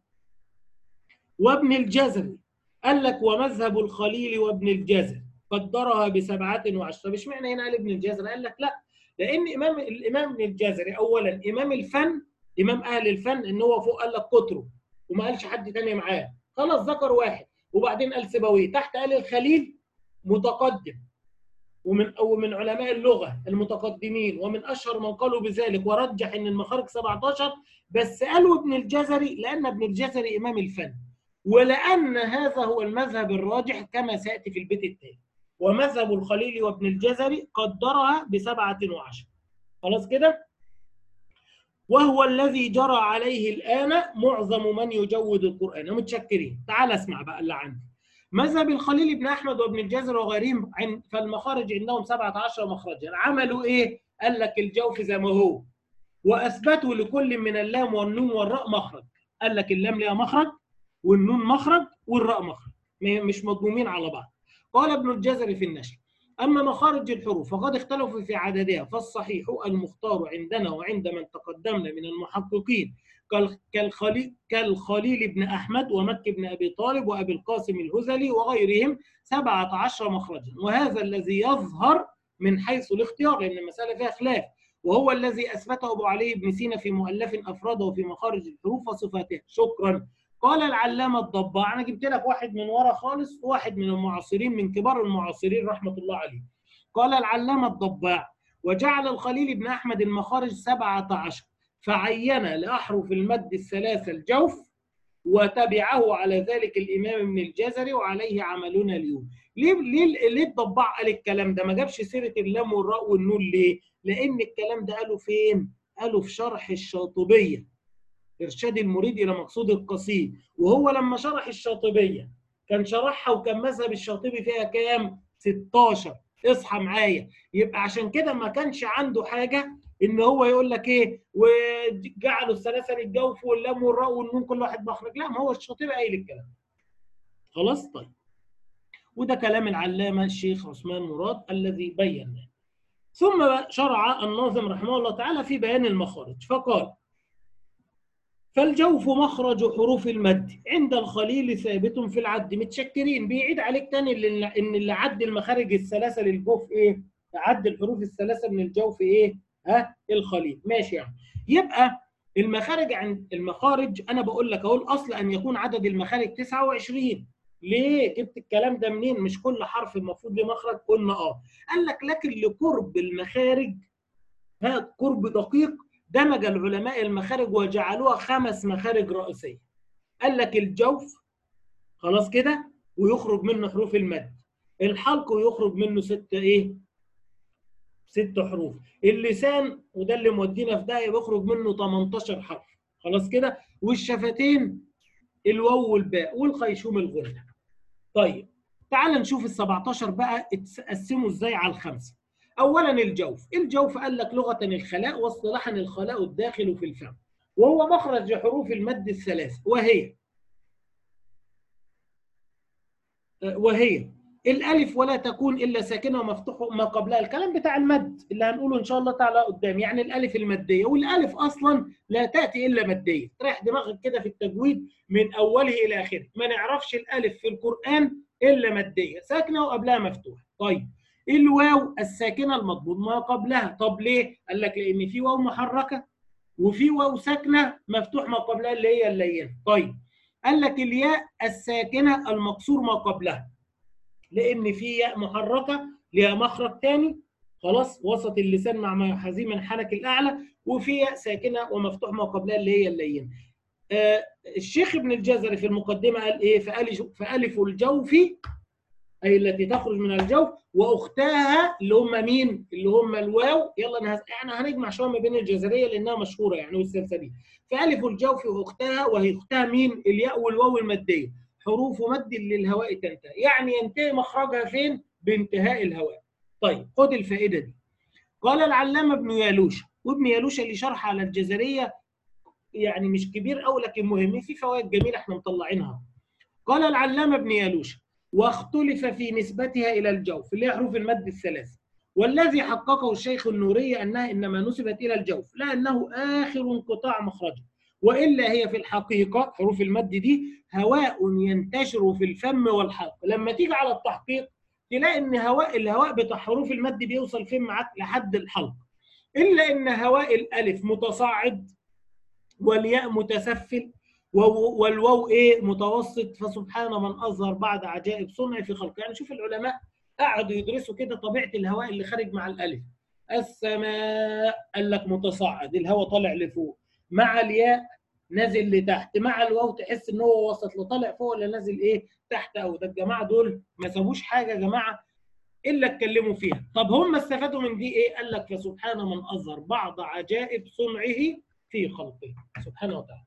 وابن الجزري قال لك ومذهب الخليل وابن الجزري قدرها بسبعة وعشرة مش معنى هنا قال ابن الجزري قال لك لا لان امام الامام ابن الجزري اولا امام الفن امام اهل الفن ان هو فوق قال لك قطره وما قالش حد تاني معاه خلاص ذكر واحد وبعدين قال سيبويه تحت قال الخليل متقدم ومن او من علماء اللغه المتقدمين ومن اشهر من قالوا بذلك ورجح ان المخارج 17 بس قالوا ابن الجزري لان ابن الجزري امام الفن ولان هذا هو المذهب الراجح كما سياتي في البيت التالي ومذهب الخليل وابن الجزري قدرها بسبعة وعشر خلاص كده وهو الذي جرى عليه الآن معظم من يجود القرآن متشكرين تعال اسمع بقى اللي عندي مذهب الخليل بن أحمد وابن الجزر وغيرهم فالمخارج عندهم 17 مخرجا عملوا إيه؟ قال لك الجوف زي ما هو وأثبتوا لكل من اللام والنون والراء مخرج قال لك اللام لها مخرج والنون مخرج والراء مخرج مش مضمومين على بعض قال ابن الجزري في النشر أما مخارج الحروف فقد اختلفوا في عددها فالصحيح المختار عندنا وعند من تقدمنا من المحققين كالخليل, كالخليل بن أحمد ومك بن أبي طالب وأبي القاسم الهزلي وغيرهم سبعة عشر مخرجا وهذا الذي يظهر من حيث الاختيار لأن المسألة فيها خلاف وهو الذي أثبته أبو علي بن سينا في مؤلف أفرده في مخارج الحروف وصفاتها شكرا قال العلامة الضباع أنا جبت لك واحد من ورا خالص وواحد من المعاصرين من كبار المعاصرين رحمة الله عليه قال العلامة الضباع وجعل الخليل بن أحمد المخارج سبعة عشر فعين لأحرف المد الثلاثة الجوف وتبعه على ذلك الإمام ابن الجزري وعليه عملنا اليوم ليه ليه ليه الضباع قال الكلام ده ما جابش سيرة اللام والراء والنون ليه لأن الكلام ده قاله فين قاله في شرح الشاطبية إرشاد المريد إلى مقصود القصيد وهو لما شرح الشاطبية كان شرحها وكان مذهب الشاطبي فيها كام 16 اصحى معايا يبقى عشان كده ما كانش عنده حاجة ان هو يقول لك ايه وجعلوا الثلاثه للجوف واللام والراء والنون كل واحد مخرج لا ما هو الشاطبي قايل الكلام خلاص طيب وده كلام العلامه الشيخ عثمان مراد الذي بين ثم شرع الناظم رحمه الله تعالى في بيان المخارج فقال فالجوف مخرج حروف المد عند الخليل ثابت في العد متشكرين بيعيد عليك تاني اللي ان اللي عد المخارج الثلاثه للجوف ايه عد الحروف الثلاثه من الجوف ايه ها الخليل ماشي يعني يبقى المخارج عند المخارج انا بقول لك اهو الاصل ان يكون عدد المخارج 29 ليه جبت الكلام ده منين مش كل حرف المفروض له مخرج قلنا اه قال لك لكن لقرب المخارج ها قرب دقيق دمج العلماء المخارج وجعلوها خمس مخارج رئيسيه قال لك الجوف خلاص كده ويخرج منه حروف المد الحلق ويخرج منه ست ايه ست حروف اللسان وده اللي مودينا في داهيه بيخرج منه 18 حرف خلاص كده والشفتين الواو والباء والخيشوم الغنة طيب تعال نشوف ال 17 بقى اتقسموا ازاي على الخمسه اولا الجوف الجوف قال لك لغه الخلاء واصطلاحا الخلاء الداخل في الفم وهو مخرج حروف المد الثلاث وهي وهي الالف ولا تكون الا ساكنه ومفتوح ما قبلها الكلام بتاع المد اللي هنقوله ان شاء الله تعالى قدام يعني الالف الماديه والالف اصلا لا تاتي الا ماديه تريح دماغك كده في التجويد من اوله الى اخره ما نعرفش الالف في القران الا ماديه ساكنه وقبلها مفتوح طيب الواو الساكنه المضبوط ما قبلها طب ليه قال لك لان في واو محركه وفي واو ساكنه مفتوح ما قبلها اللي هي اللينه طيب قال لك الياء الساكنه المقصور ما قبلها لان في ياء محركه ليها مخرج ثاني خلاص وسط اللسان مع ما يحاذيه من الحنك الاعلى وفي ياء ساكنه ومفتوح ما قبلها اللي هي اللين آه الشيخ ابن الجزري في المقدمه قال ايه فالف فالف الجوف اي التي تخرج من الجوف واختها اللي هم مين؟ اللي هم الواو يلا انا يعني هنجمع شويه ما بين الجزريه لانها مشهوره يعني والسلسبيل فالف الجوف واختها وهي اختها مين؟ الياء والواو الماديه حروف مد للهواء تنتهي يعني ينتهي مخرجها فين؟ بانتهاء الهواء طيب خد الفائده دي قال العلامه ابن يالوش وابن يالوش اللي شرح على الجزريه يعني مش كبير قوي لكن مهم في فوائد جميله احنا مطلعينها قال العلامه ابن يالوش واختلف في نسبتها الى الجوف اللي هي حروف المد الثلاث والذي حققه الشيخ النوري انها انما نسبت الى الجوف لانه اخر انقطاع مخرجه والا هي في الحقيقه حروف المد دي هواء ينتشر في الفم والحلق لما تيجي على التحقيق تلاقي ان هواء الهواء بتاع حروف المد بيوصل فين معاك لحد الحلق الا ان هواء الالف متصاعد والياء متسفل والواو ايه متوسط فسبحان من اظهر بعد عجائب صنع في خلقه يعني شوف العلماء قعدوا يدرسوا كده طبيعه الهواء اللي خارج مع الالف السماء قال لك متصاعد الهواء طالع لفوق مع الياء نازل لتحت مع الواو تحس ان هو وسط لا طالع فوق ولا نازل ايه تحت او ده الجماعه دول ما سابوش حاجه يا جماعه الا اتكلموا فيها طب هم استفادوا من دي ايه قال لك فسبحان من اظهر بعض عجائب صنعه في خلقه سبحانه وتعالى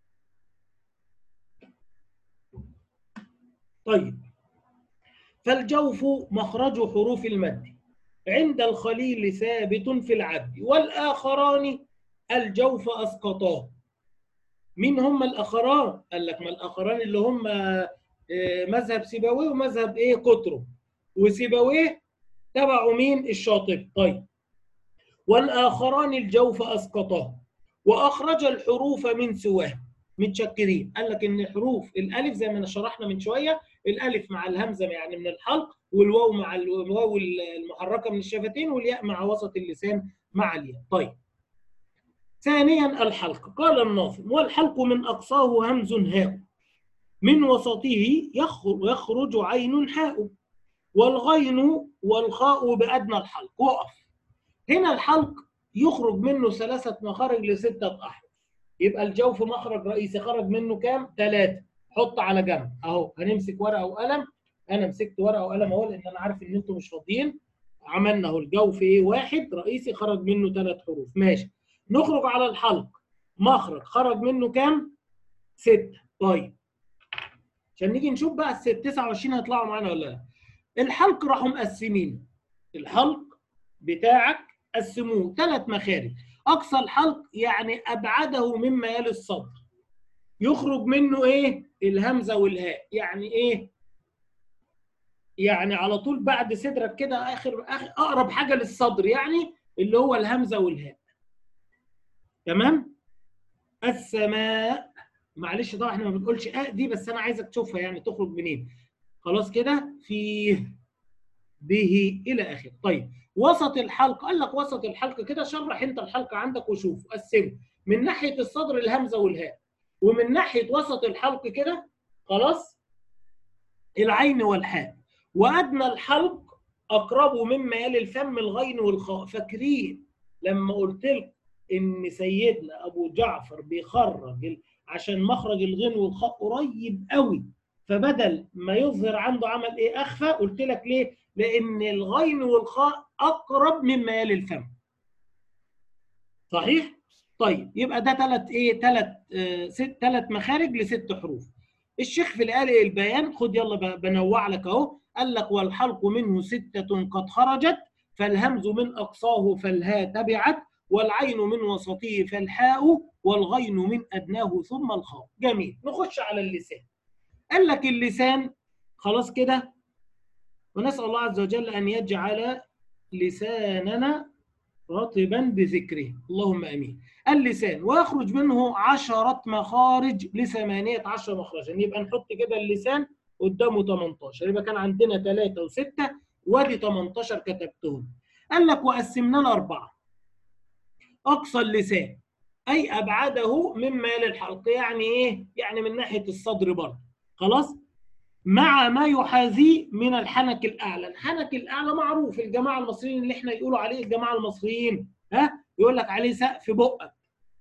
طيب فالجوف مخرج حروف المد عند الخليل ثابت في العبد والآخران الجوف أسقطاه مين هم الآخران؟ قال لك ما الآخران اللي هم مذهب سيبويه ومذهب إيه قطره وسيبويه تبعوا مين الشاطبي طيب والآخران الجوف أسقطاه وأخرج الحروف من سواه متشكرين قال لك ان حروف الالف زي ما شرحنا من شويه الالف مع الهمزه يعني من الحلق والواو مع الواو المحركه من الشفتين والياء مع وسط اللسان مع الياء طيب ثانيا الحلق قال الناظم والحلق من اقصاه همز هاء من وسطه يخرج عين حاء والغين والخاء بادنى الحلق وقف هنا الحلق يخرج منه ثلاثه مخارج لسته احرف يبقى الجوف مخرج رئيسي خرج منه كام؟ ثلاثة حط على جنب اهو هنمسك ورقة وقلم انا مسكت ورقة وقلم اهو لان انا عارف ان انتم مش فاضيين عملنا اهو الجوف ايه واحد رئيسي خرج منه ثلاث حروف ماشي نخرج على الحلق مخرج خرج منه كام؟ ستة طيب عشان نيجي نشوف بقى ال 29 هيطلعوا معانا ولا لا الحلق راحوا مقسمين الحلق بتاعك قسموه ثلاث مخارج اقصى الحلق يعني ابعده مما يلي الصدر يخرج منه ايه الهمزه والهاء يعني ايه يعني على طول بعد صدرك كده اخر اقرب حاجه للصدر يعني اللي هو الهمزه والهاء تمام السماء معلش طبعا احنا ما بنقولش اه دي بس انا عايزك تشوفها يعني تخرج منين خلاص كده فيه به الى اخره طيب وسط الحلق قال لك وسط الحلق كده شرح انت الحلقه عندك وشوف قسمه من ناحيه الصدر الهمزه والهاء ومن ناحيه وسط الحلق كده خلاص العين والحاء وادنى الحلق اقرب مما يلي الفم الغين والخاء فاكرين لما قلت لكم ان سيدنا ابو جعفر بيخرج عشان مخرج الغين والخاء قريب قوي فبدل ما يظهر عنده عمل ايه اخفى قلت لك ليه لان الغين والخاء اقرب مما يلي الفم صحيح طيب يبقى ده ثلاث ايه ثلاث آه ست ثلاث مخارج لست حروف الشيخ في الآلة البيان خد يلا بنوع لك اهو قال لك والحلق منه ستة قد خرجت فالهمز من أقصاه فالهاء تبعت والعين من وسطه فالحاء والغين من أدناه ثم الخاء جميل نخش على اللسان قال لك اللسان خلاص كده ونسأل الله عز وجل أن يجعل لساننا رطبا بذكره اللهم امين اللسان ويخرج منه عشرة مخارج لثمانية عشر مخرجا يبقى نحط كده اللسان قدامه 18 يبقى كان عندنا 3 و6 وادي 18 كتبتهم قال لك وقسمنا لأربعة أقصى اللسان أي أبعده مما يلي الحلق يعني إيه؟ يعني من ناحية الصدر برضه خلاص؟ مع ما يحاذيه من الحنك الاعلى، الحنك الاعلى معروف الجماعه المصريين اللي احنا يقولوا عليه الجماعه المصريين ها يقول لك عليه سقف بقك ها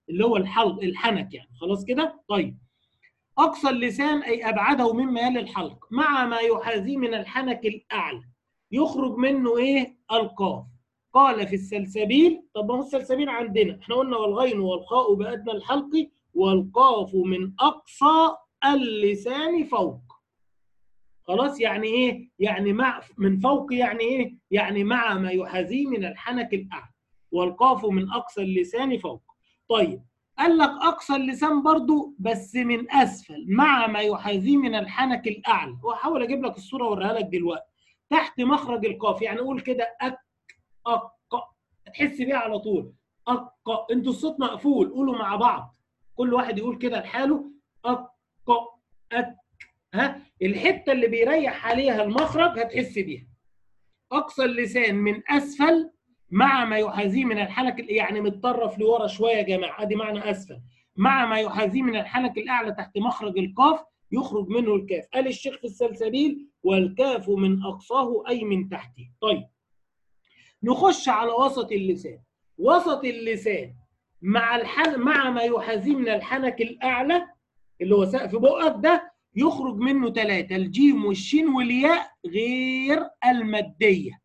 اللي هو الحلق الحنك يعني خلاص كده طيب اقصى اللسان اي ابعده مما يلي الحلق مع ما يحاذيه من الحنك الاعلى يخرج منه ايه القاف قال في السلسبيل طب ما هو السلسبيل عندنا احنا قلنا والغين والخاء بادنى الحلق والقاف من اقصى اللسان فوق خلاص يعني ايه يعني مع من فوق يعني ايه يعني مع ما يحاذيه من الحنك الاعلى والقاف من اقصى اللسان فوق طيب قال لك اقصى اللسان برضو بس من اسفل مع ما يحاذيه من الحنك الاعلى وهحاول اجيب لك الصوره اوريها لك دلوقتي تحت مخرج القاف يعني قول كده اك اق تحس بيها على طول اق انتوا الصوت مقفول قولوا مع بعض كل واحد يقول كده لحاله اق اك ها الحته اللي بيريح عليها المخرج هتحس بيها اقصى اللسان من اسفل مع ما يحاذيه من الحنك يعني متطرف لورا شويه يا جماعه ادي معنى اسفل مع ما يحاذيه من الحنك الاعلى تحت مخرج القاف يخرج منه الكاف قال الشيخ في السلسبيل والكاف من اقصاه اي من تحته طيب نخش على وسط اللسان وسط اللسان مع الحن مع ما يحاذيه من الحنك الاعلى اللي هو سقف بقك ده يخرج منه ثلاثة الجيم والشين والياء غير المادية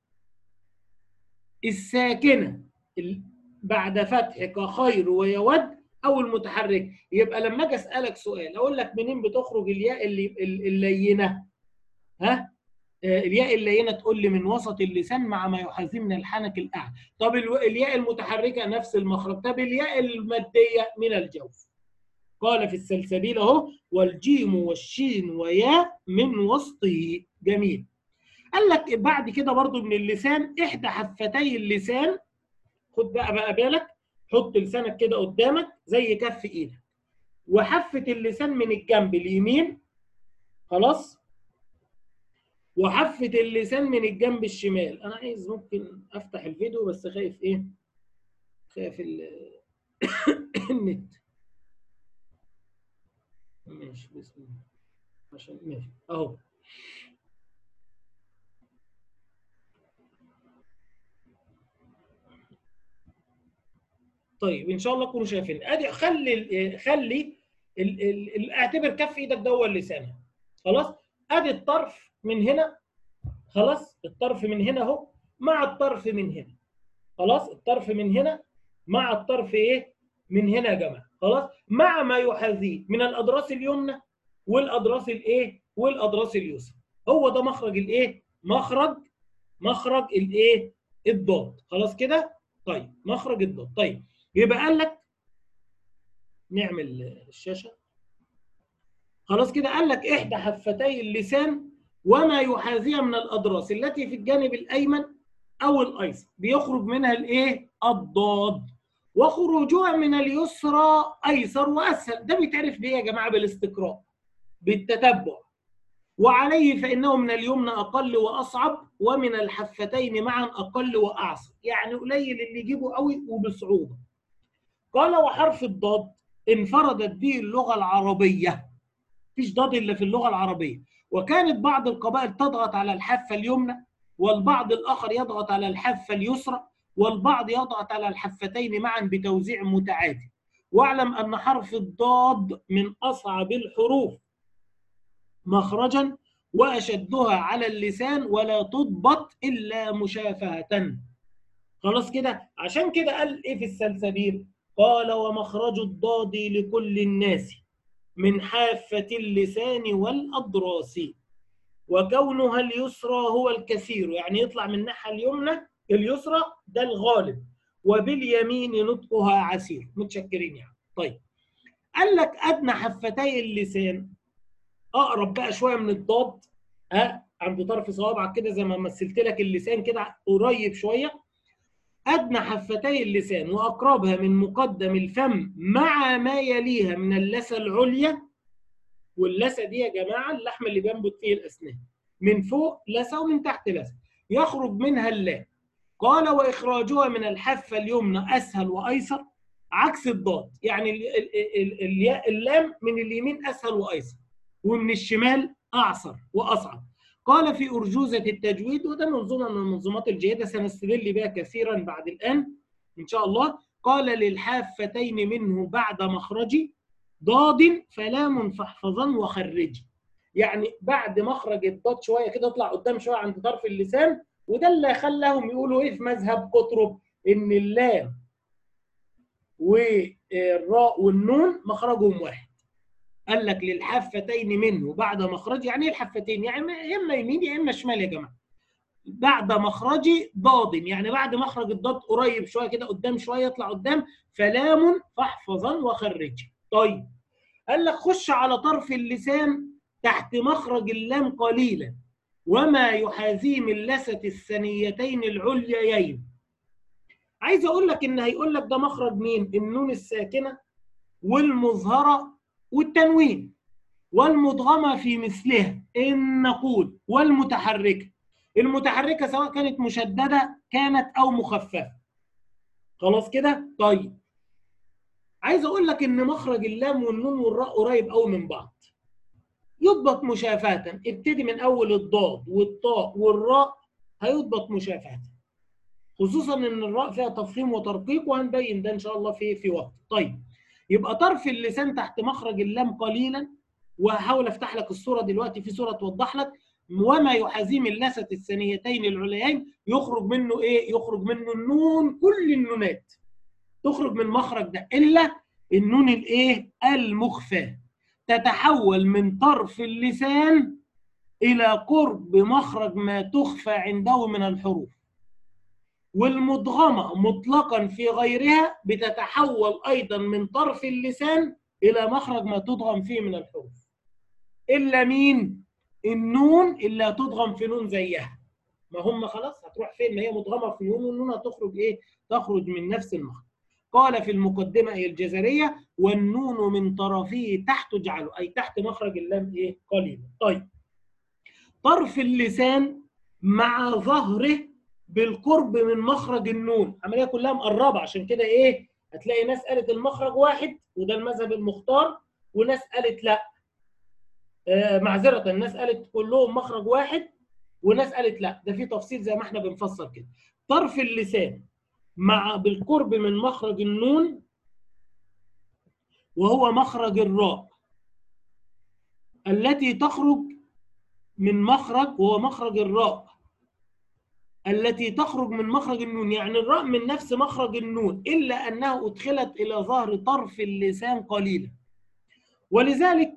الساكنة بعد فتح كخير ويود أو المتحرك يبقى لما أجي أسألك سؤال أقول لك منين بتخرج الياء اللي اللينة ها الياء اللينة تقول لي من وسط اللسان مع ما يحاذيه من الحنك الأعلى طب الياء المتحركة نفس المخرج طب الياء المادية من الجوف قال في السلسبيل اهو والجيم والشين وياء من وسطه جميل قال لك بعد كده برضو من اللسان احدى حفتي اللسان خد بقى بقى بالك حط لسانك كده قدامك زي كف ايدك وحفه اللسان من الجنب اليمين خلاص وحفه اللسان من الجنب الشمال انا عايز ممكن افتح الفيديو بس خايف ايه خايف النت ماشي بسم الله عشان ماشي اهو طيب ان شاء الله تكونوا شايفين ادي خلي خلي ال ال ال اعتبر كف ايدك ده هو اللسان خلاص ادي الطرف من هنا خلاص الطرف من هنا اهو مع الطرف من هنا خلاص الطرف من هنا مع الطرف ايه من هنا يا جماعه خلاص مع ما يحاذيه من الاضراس اليمنى والاضراس الايه والاضراس اليسرى هو ده مخرج الايه مخرج مخرج الايه الضاد خلاص كده طيب مخرج الضاد طيب يبقى قال لك نعمل الشاشه خلاص كده قال لك احدى حفتي اللسان وما يحاذيها من الاضراس التي في الجانب الايمن او الايسر بيخرج منها الايه الضاد وخروجها من اليسرى ايسر واسهل ده بيتعرف بيه يا جماعه بالاستقراء بالتتبع وعليه فانه من اليمنى اقل واصعب ومن الحفتين معا اقل واعصر يعني قليل اللي يجيبه قوي وبصعوبه قال وحرف الضاد انفردت به اللغه العربيه مفيش ضاد الا في اللغه العربيه وكانت بعض القبائل تضغط على الحافه اليمنى والبعض الاخر يضغط على الحافه اليسرى والبعض يضغط على الحفتين معا بتوزيع متعادل واعلم ان حرف الضاد من اصعب الحروف مخرجا واشدها على اللسان ولا تضبط الا مشافهه خلاص كده عشان كده قال ايه في السلسبيل قال ومخرج الضاد لكل الناس من حافه اللسان والاضراس وكونها اليسرى هو الكثير يعني يطلع من الناحيه اليمنى اليسرى ده الغالب وباليمين نطقها عسير متشكرين يعني طيب قال لك ادنى حفتي اللسان اقرب بقى شويه من الضاد ها عند طرف صوابعك كده زي ما مثلت لك اللسان كده قريب شويه ادنى حفتي اللسان واقربها من مقدم الفم مع ما يليها من اللثه العليا واللثه دي يا جماعه اللحم اللي بينبت فيه الاسنان من فوق لثه ومن تحت لثه يخرج منها اللام قال واخراجها من الحافه اليمنى اسهل وايسر عكس الضاد يعني اللام من اليمين اسهل وايسر ومن الشمال اعصر واصعب قال في ارجوزه التجويد وده منظومه من المنظومات الجيده سنستدل بها كثيرا بعد الان ان شاء الله قال للحافتين منه بعد مخرجي ضاد فلام فاحفظا وخرجي يعني بعد مخرج الضاد شويه كده اطلع قدام شويه عند طرف اللسان وده اللي خلاهم يقولوا ايه في مذهب قطرب ان اللام والراء والنون مخرجهم واحد قال لك للحفتين منه بعد مخرج يعني ايه الحفتين يعني يا اما يمين يا اما شمال يا جماعه بعد مخرجي ضاد يعني بعد مخرج الضاد قريب شويه كده قدام شويه يطلع قدام فلام فاحفظا وخرجي طيب قال لك خش على طرف اللسان تحت مخرج اللام قليلا وما يحاذيه من لسة الثنيتين العليين عايز اقول لك ان هيقول لك ده مخرج مين النون الساكنه والمظهره والتنوين والمدغمه في مثلها النقول والمتحركه المتحركه سواء كانت مشدده كانت او مخففه خلاص كده طيب عايز اقول لك ان مخرج اللام والنون والراء قريب قوي من بعض يضبط مشافهه ابتدي من اول الضاد والطاء والراء هيضبط مشافهه خصوصا ان الراء فيها تفخيم وترقيق وهنبين ده ان شاء الله في في وقت طيب يبقى طرف اللسان تحت مخرج اللام قليلا وهحاول افتح لك الصوره دلوقتي في صوره توضح لك وما يحازيه من لسة الثنيتين العليين يخرج منه ايه يخرج منه النون كل النونات تخرج من المخرج ده الا النون الايه المخفى تتحول من طرف اللسان الى قرب مخرج ما تخفى عنده من الحروف والمدغمة مطلقا في غيرها بتتحول أيضا من طرف اللسان إلى مخرج ما تضغم فيه من الحروف إلا مين؟ النون اللي هتضغم في نون زيها ما هم خلاص هتروح فين ما هي مدغمة في نون والنون هتخرج إيه؟ تخرج من نفس المخرج قال في المقدمة أي الجزرية والنون من طرفه تحت اجعله أي تحت مخرج اللام إيه؟ قليلا طيب طرف اللسان مع ظهره بالقرب من مخرج النون عمليه كلها مقربه عشان كده ايه هتلاقي ناس قالت المخرج واحد وده المذهب المختار وناس قالت لا آه معذره الناس قالت كلهم مخرج واحد وناس قالت لا ده في تفصيل زي ما احنا بنفسر كده طرف اللسان مع بالقرب من مخرج النون وهو مخرج الراء التي تخرج من مخرج وهو مخرج الراء التي تخرج من مخرج النون يعني الراء من نفس مخرج النون إلا أنها أدخلت إلى ظهر طرف اللسان قليلا ولذلك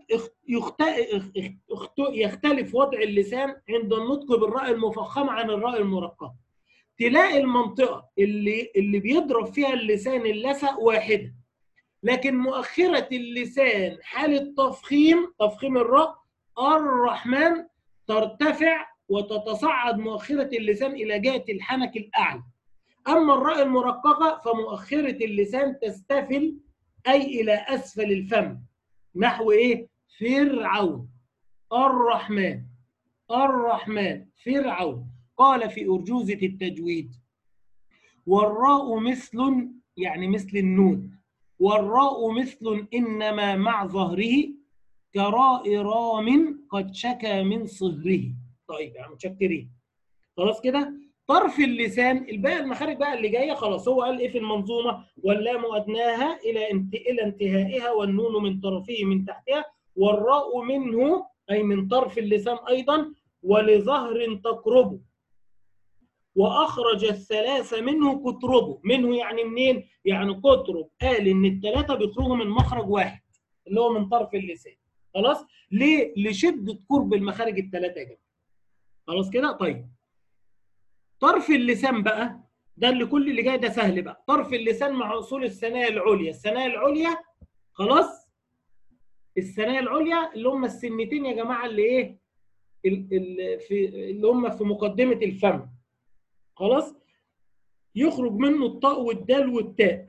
يختلف وضع اللسان عند النطق بالراء المفخمة عن الراء المرققة تلاقي المنطقة اللي اللي بيضرب فيها اللسان اللثة واحدة لكن مؤخرة اللسان حالة تفخيم تفخيم الراء الرحمن ترتفع وتتصاعد مؤخرة اللسان إلى جهة الحنك الأعلى أما الراء المرققة فمؤخرة اللسان تستفل أي إلى أسفل الفم نحو إيه؟ فرعون الرحمن الرحمن فرعون قال في أرجوزة التجويد والراء مثل يعني مثل النون والراء مثل إنما مع ظهره كراء رام قد شكى من صهره طيب يعني متشكرين خلاص كده طرف اللسان الباقي المخارج بقى اللي جايه خلاص هو قال ايه في المنظومه واللام ادناها الى انت... الى انتهائها والنون من طرفه من تحتها والراء منه اي من طرف اللسان ايضا ولظهر تقربه واخرج الثلاثه منه قطربه منه يعني منين يعني قطرب قال ان الثلاثه بيخرجوا من مخرج واحد اللي هو من طرف اللسان خلاص ليه لشده قرب المخارج الثلاثه يا جماعه خلاص كده طيب طرف اللسان بقى ده اللي كل اللي جاي ده سهل بقى طرف اللسان مع اصول الثنايا العليا الثنايا العليا خلاص الثنايا العليا اللي هم السنتين يا جماعه اللي ايه اللي في اللي هم في مقدمه الفم خلاص يخرج منه الطاء والدال والتاء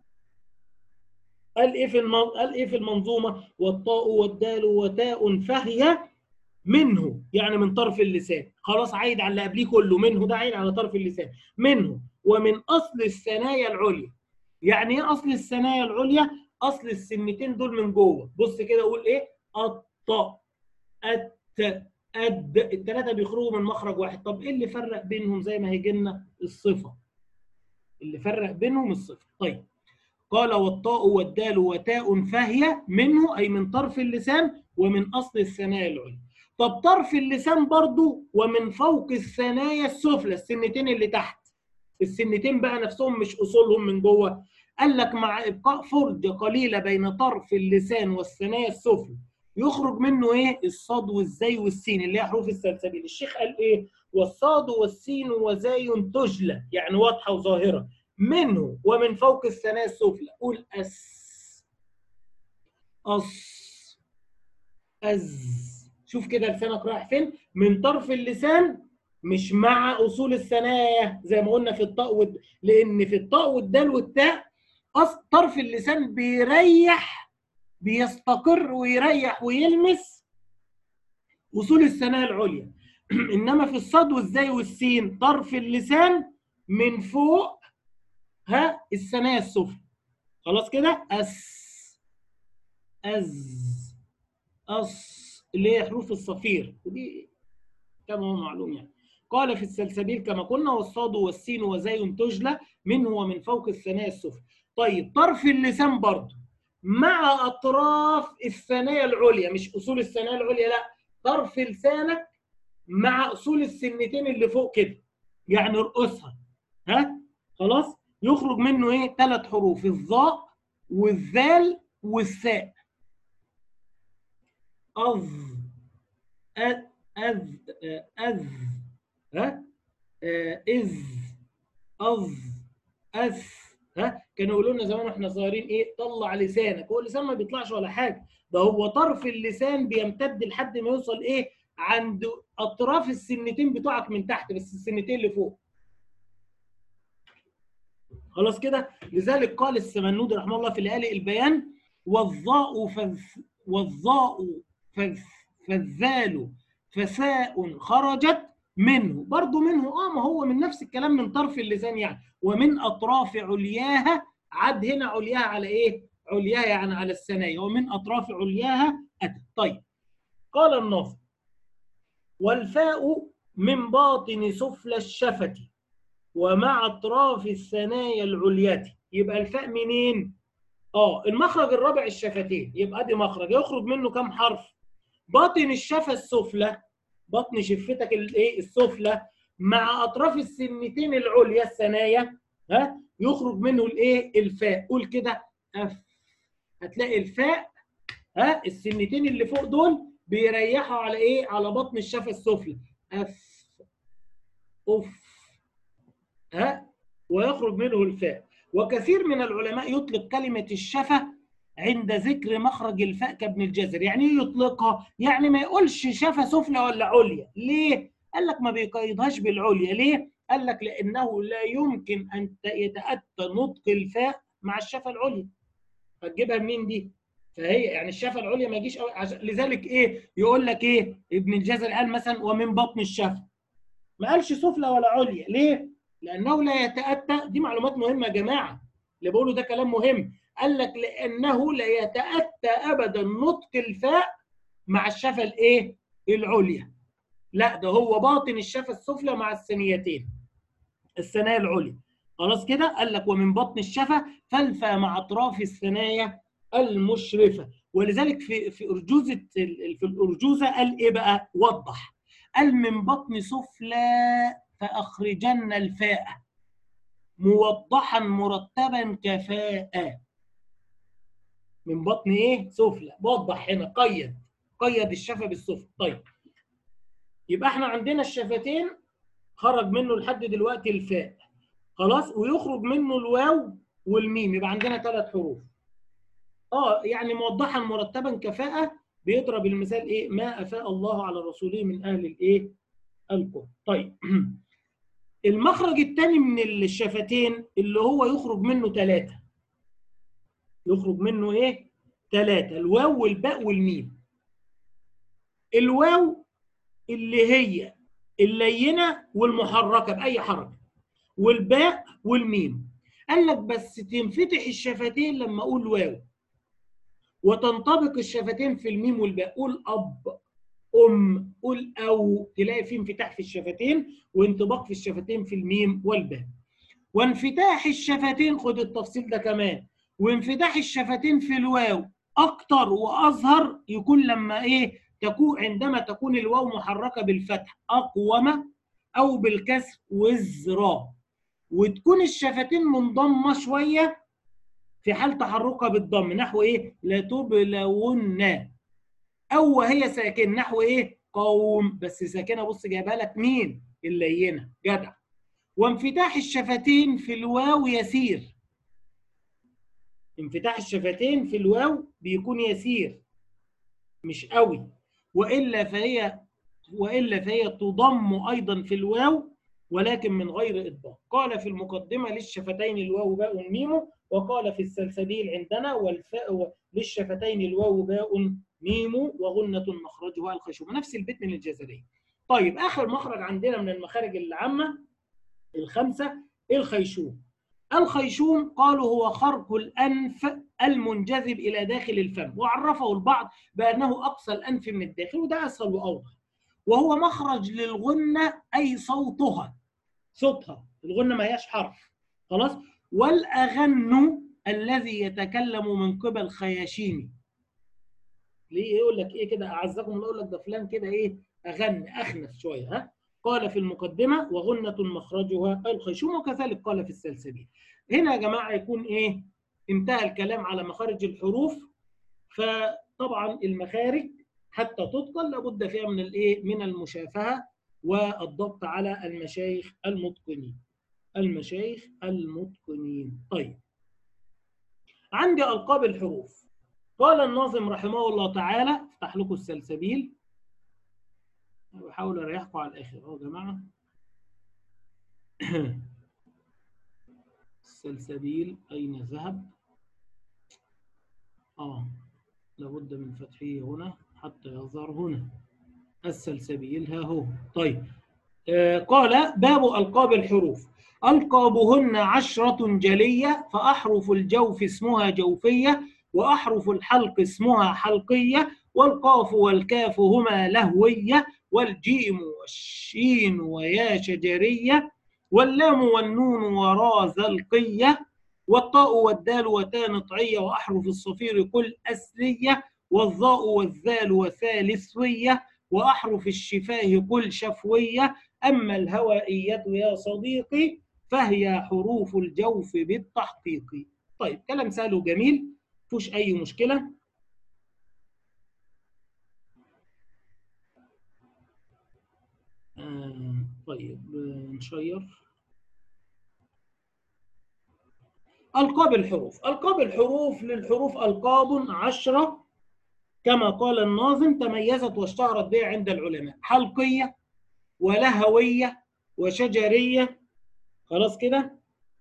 قال ايه في المن... قال ايه في المنظومه والطاء والدال وتاء فهي منه يعني من طرف اللسان خلاص عايد على اللي قبليه كله منه ده عايد على طرف اللسان منه ومن اصل الثنايا العليا يعني ايه اصل الثنايا العليا اصل السنتين دول من جوه بص كده اقول ايه الطاء الت اد الثلاثه بيخرجوا من مخرج واحد طب ايه اللي فرق بينهم زي ما هيجي لنا الصفه اللي فرق بينهم الصفه طيب قال والطاء والدال وتاء فهي منه أي من طرف اللسان ومن أصل الثنايا العليا طب طرف اللسان برضو ومن فوق الثنايا السفلى السنتين اللي تحت السنتين بقى نفسهم مش أصولهم من جوه قال لك مع إبقاء فرجة قليلة بين طرف اللسان والثنايا السفلى يخرج منه ايه الصاد والزاي والسين اللي هي حروف السلسبيل الشيخ قال ايه والصاد والسين وزاي تجلى يعني واضحه وظاهره منه ومن فوق الثنايا السفلى قول اس أص أز شوف كده لسانك رايح فين من طرف اللسان مش مع أصول الثنايا زي ما قلنا في الطاء والد... لأن في الطاء والدال والتاء أص... طرف اللسان بيريح بيستقر ويريح ويلمس أصول الثنايا العليا إنما في الصاد والزاي والسين طرف اللسان من فوق ها الثنايا السفلى خلاص كده أس أز أص اللي هي حروف الصفير ودي كما هو معلوم يعني قال في السلسبيل كما قلنا والصاد والسين وزي تجلى منه ومن فوق الثنايا السفلى طيب طرف اللسان برضه مع اطراف الثنايا العليا مش اصول الثنايا العليا لا طرف لسانك مع اصول السنتين اللي فوق كده يعني ارقصها ها خلاص يخرج منه ايه ثلاث حروف الظاء والذال والثاء أظ أذ أذ أذ ها إذ أظ أث ها كانوا يقولوا لنا زمان واحنا صغيرين ايه طلع لسانك هو اللسان ما بيطلعش ولا حاجه ده هو طرف اللسان بيمتد لحد ما يوصل ايه عند اطراف السنتين بتوعك من تحت بس السنتين اللي فوق خلاص كده لذلك قال السمنودي رحمه الله في لآلئ البيان والظاء فذ والظاء فذ فالذال فساء خرجت منه برضه منه اه ما هو من نفس الكلام من طرف اللسان يعني ومن اطراف علياها عد هنا علياها على ايه علياها يعني على الثنايا ومن اطراف علياها اتى طيب قال الناظم والفاء من باطن سفلى الشفة ومع اطراف الثنايا العلية يبقى الفاء منين اه المخرج الرابع الشفتين يبقى دي مخرج يخرج منه كم حرف باطن الشفه السفلى بطن شفتك الايه السفلى مع اطراف السنتين العليا الثنايا ها يخرج منه الايه الفاء قول كده اف هتلاقي الفاء ها السنتين اللي فوق دول بيريحوا على ايه على بطن الشفه السفلى اف اف ها ويخرج منه الفاء وكثير من العلماء يطلق كلمه الشفه عند ذكر مخرج الفاء كابن الجزر يعني ايه يطلقها يعني ما يقولش شفه سفلى ولا عليا ليه قال لك ما بيقيدهاش بالعليا ليه قال لك لانه لا يمكن ان يتاتى نطق الفاء مع الشفه العليا هتجيبها منين دي فهي يعني الشفه العليا ما يجيش عشان لذلك ايه يقول لك ايه ابن الجزر قال مثلا ومن بطن الشفه ما قالش سفلى ولا عليا ليه لانه لا يتاتى دي معلومات مهمه يا جماعه اللي بقوله ده كلام مهم قال لك لانه لا يتاتى ابدا نطق الفاء مع الشفه الايه العليا لا ده هو باطن الشفه السفلى مع الثنيتين الثنايا العليا خلاص كده قال لك ومن بطن الشفه فالفاء مع اطراف الثنايا المشرفه ولذلك في في ارجوزه في الارجوزه قال ايه بقى وضح قال من بطن سفلى فاخرجن الفاء موضحا مرتبا كفاء من بطن ايه سفلى وضح هنا قيد قيد الشفه بالسفلى طيب يبقى احنا عندنا الشفتين خرج منه لحد دلوقتي الفاء خلاص ويخرج منه الواو والميم يبقى عندنا ثلاث حروف اه يعني موضحا مرتبا كفاءه بيضرب المثال ايه ما افاء الله على رسوله من اهل الايه القرى طيب المخرج الثاني من الشفتين اللي هو يخرج منه ثلاثه يخرج منه ايه ثلاثه الواو والباء والميم الواو اللي هي اللينه والمحركه باي حركه والباء والميم قال لك بس تنفتح الشفتين لما اقول واو وتنطبق الشفتين في الميم والباء قول اب ام قول او تلاقي في انفتاح في الشفتين وانطباق في الشفتين في الميم والباء وانفتاح الشفتين خد التفصيل ده كمان وانفتاح الشفتين في الواو اكتر واظهر يكون لما ايه تكون عندما تكون الواو محركه بالفتح اقوم او بالكسر وزرا وتكون الشفتين منضمه شويه في حال تحركها بالضم نحو ايه لتبلون او وهي ساكن نحو ايه قوم بس ساكنه بص جايبها لك مين اللينه جدع وانفتاح الشفتين في الواو يسير انفتاح الشفتين في الواو بيكون يسير مش قوي والا فهي والا فهي تضم ايضا في الواو ولكن من غير اطباق قال في المقدمه للشفتين الواو باء ميم وقال في السلسبيل عندنا والفاء للشفتين الواو باء ميم وغنة مخرجها الخشوم نفس البيت من الجزرية طيب آخر مخرج عندنا من المخارج العامة الخمسة الخيشوم الخيشوم قالوا هو خرق الأنف المنجذب إلى داخل الفم وعرفه البعض بأنه أقصى الأنف من الداخل وده أسهل وأوضح وهو مخرج للغنة أي صوتها صوتها الغنة ما هياش حرف خلاص والأغن الذي يتكلم من قبل خياشيمي ليه يقول لك ايه كده اعزكم الله يقول لك ده فلان كده ايه اغن اخنس شويه ها قال في المقدمه وغنه مخرجها الخيشوم وكذلك قال في السلسبيل هنا يا جماعه يكون ايه انتهى الكلام على مخارج الحروف فطبعا المخارج حتى تتقن لابد فيها من الايه من المشافهه والضبط على المشايخ المتقنين المشايخ المتقنين طيب عندي القاب الحروف قال الناظم رحمه الله تعالى افتح لكم السلسبيل بحاول اريحكم على الاخر اهو يا جماعه السلسبيل اين ذهب اه لابد من فتحه هنا حتى يظهر هنا السلسبيل ها هو طيب آه قال باب القاب الحروف القابهن عشره جليه فاحرف الجوف اسمها جوفيه وأحرف الحلق اسمها حلقية والقاف والكاف هما لهوية والجيم والشين ويا شجرية واللام والنون ورا زلقية والطاء والدال وتا نطعية وأحرف الصفير كل أسلية والظاء والذال وثالثوية وأحرف الشفاه كل شفوية أما الهوائية يا صديقي فهي حروف الجوف بالتحقيق طيب كلام سهل وجميل فيهوش اي مشكله آه طيب نشير القاب الحروف القاب الحروف للحروف القاب عشرة كما قال الناظم تميزت واشتهرت بها عند العلماء حلقية ولهوية وشجرية خلاص كده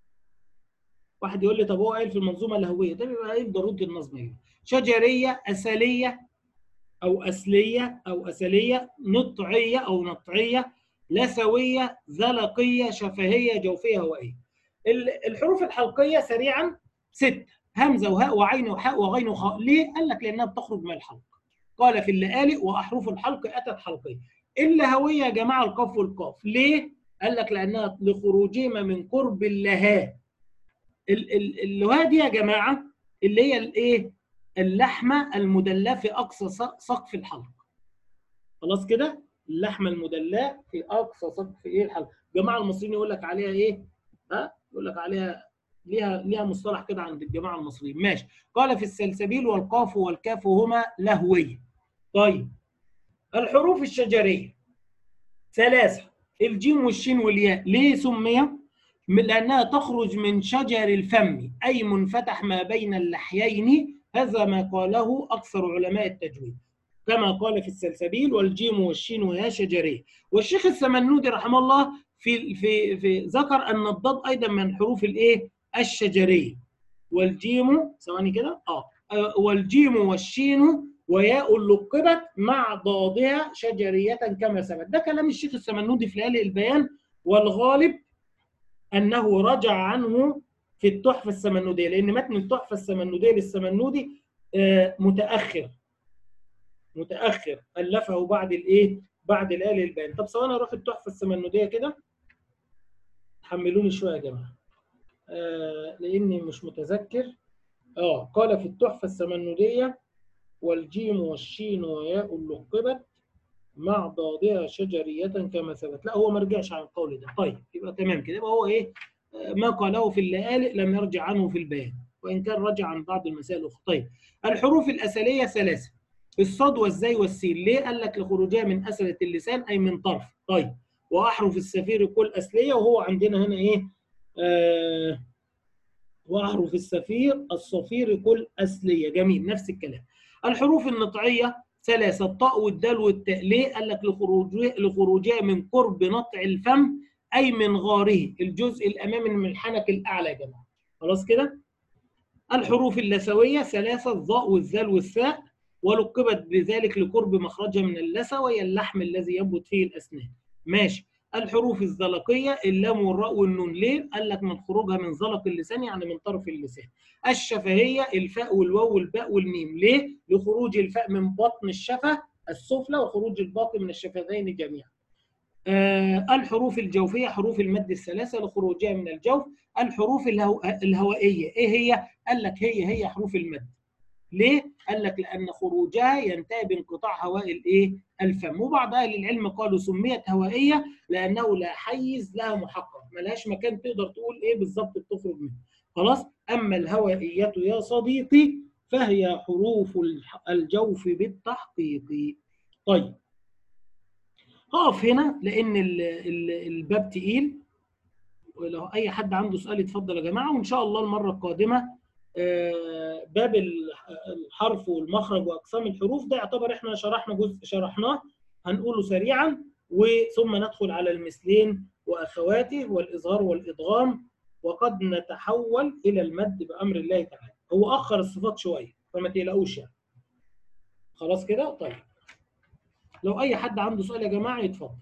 واحد يقول لي طب هو قايل في المنظومه الهويه طب يبقى ايه ضروره النظم ايه شجريه اسليه او اسليه او اسليه نطعيه او نطعيه لثويه زلقيه شفهيه جوفيه هوائيه الحروف الحلقيه سريعا ست همزه وهاء وعين وحاء وغين وخاء ليه قال لك لانها بتخرج من الحلق قال في اللآلئ واحرف الحلق اتت حلقيه اللهويه يا جماعه القاف والقاف ليه قال لك لانها لخروجهما من قرب اللهاه اللهاه دي يا جماعه اللي هي الايه اللحمه المدلاه في اقصى سقف الحلق خلاص كده اللحمه المدلاه في اقصى سقف ايه الحلق الجماعه المصريين يقول لك عليها ايه ها يقول لك عليها ليها ليها مصطلح كده عند الجماعه المصريين ماشي قال في السلسبيل والقاف والكاف هما لهويه طيب الحروف الشجريه ثلاثه الجيم والشين والياء ليه سمي لأنها تخرج من شجر الفم أي منفتح ما بين اللحيين هذا ما قاله أكثر علماء التجويد كما قال في السلسبيل والجيم والشين وهي شجرية والشيخ السمنودي رحمه الله في في في ذكر أن الضاد أيضا من حروف الإيه الشجرية والجيم ثواني كده اه والجيم والشين وياء لقبت مع ضادها شجرية كما ثبت ده كلام الشيخ السمنودي في ليالي البيان والغالب انه رجع عنه في التحفه السمنوديه لان متن التحفه السمنوديه للسمنودي متاخر متاخر الفه بعد الايه بعد الال البيان طب ثواني اروح التحفه السمنوديه كده حملوني شويه يا جماعه آه لاني مش متذكر اه قال في التحفة السمنودية والجيم والشين وياء لقبت مع ضادها شجرية كما ثبت لا هو ما رجعش عن القول ده طيب يبقى تمام كده يبقى هو ايه ما قاله في اللآلئ لم يرجع عنه في البيان وإن كان رجع عن بعض المسائل الأخرى طيب الحروف الأسلية ثلاثة الصاد والزاي والسين ليه قال لك لخروجها من أسلة اللسان أي من طرف طيب وأحرف السفير كل أسلية وهو عندنا هنا إيه آه وأحرف السفير الصفير كل أسلية جميل نفس الكلام الحروف النطعية ثلاثة الطاء والدال والتاء ليه قال لك لخروجها لخروجها من قرب نطع الفم أي من غاره الجزء الأمامي من الحنك الأعلى يا جماعة خلاص كده الحروف اللثوية ثلاثة الظاء والذال والثاء ولقبت بذلك لقرب مخرجها من اللثة وهي اللحم الذي ينبت فيه الأسنان ماشي الحروف الزلقية اللام والراء والنون ليه؟ قال لك من خروجها من زلق اللسان يعني من طرف اللسان الشفهية الفاء والواو والباء والميم ليه؟ لخروج الفاء من بطن الشفة السفلى وخروج الباقي من الشفتين جميعا آه الحروف الجوفية حروف المد الثلاثة لخروجها من الجوف الحروف الهو... الهوائية إيه هي؟ قال لك هي هي حروف المد ليه؟ قال لك لأن خروجها ينتهي بانقطاع هواء الإيه؟ الفم وبعض أهل العلم قالوا سميت هوائية لأنه لا حيز لها محقق ملهاش مكان تقدر تقول إيه بالظبط بتخرج منه خلاص؟ أما الهوائية يا صديقي فهي حروف الجوف بالتحقيق طيب هقف هنا لان الباب تقيل ولو اي حد عنده سؤال يتفضل يا جماعه وان شاء الله المره القادمه باب الحرف والمخرج واقسام الحروف ده يعتبر احنا شرحنا جزء شرحناه هنقوله سريعا وثم ندخل على المثلين واخواته والاظهار والادغام وقد نتحول الى المد بامر الله تعالى هو اخر الصفات شويه فما تقلقوش يعني خلاص كده طيب لو اي حد عنده سؤال يا جماعه يتفضل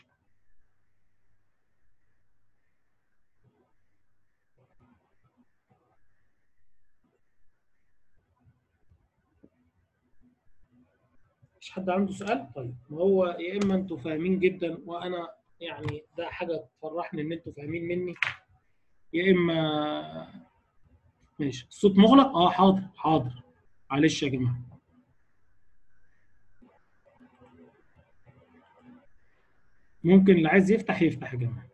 مش حد عنده سؤال طيب ما هو يا اما انتوا فاهمين جدا وانا يعني ده حاجه تفرحني ان انتوا فاهمين مني يا اما ماشي الصوت مغلق اه حاضر حاضر معلش يا جماعه ممكن اللي عايز يفتح يفتح يا جماعه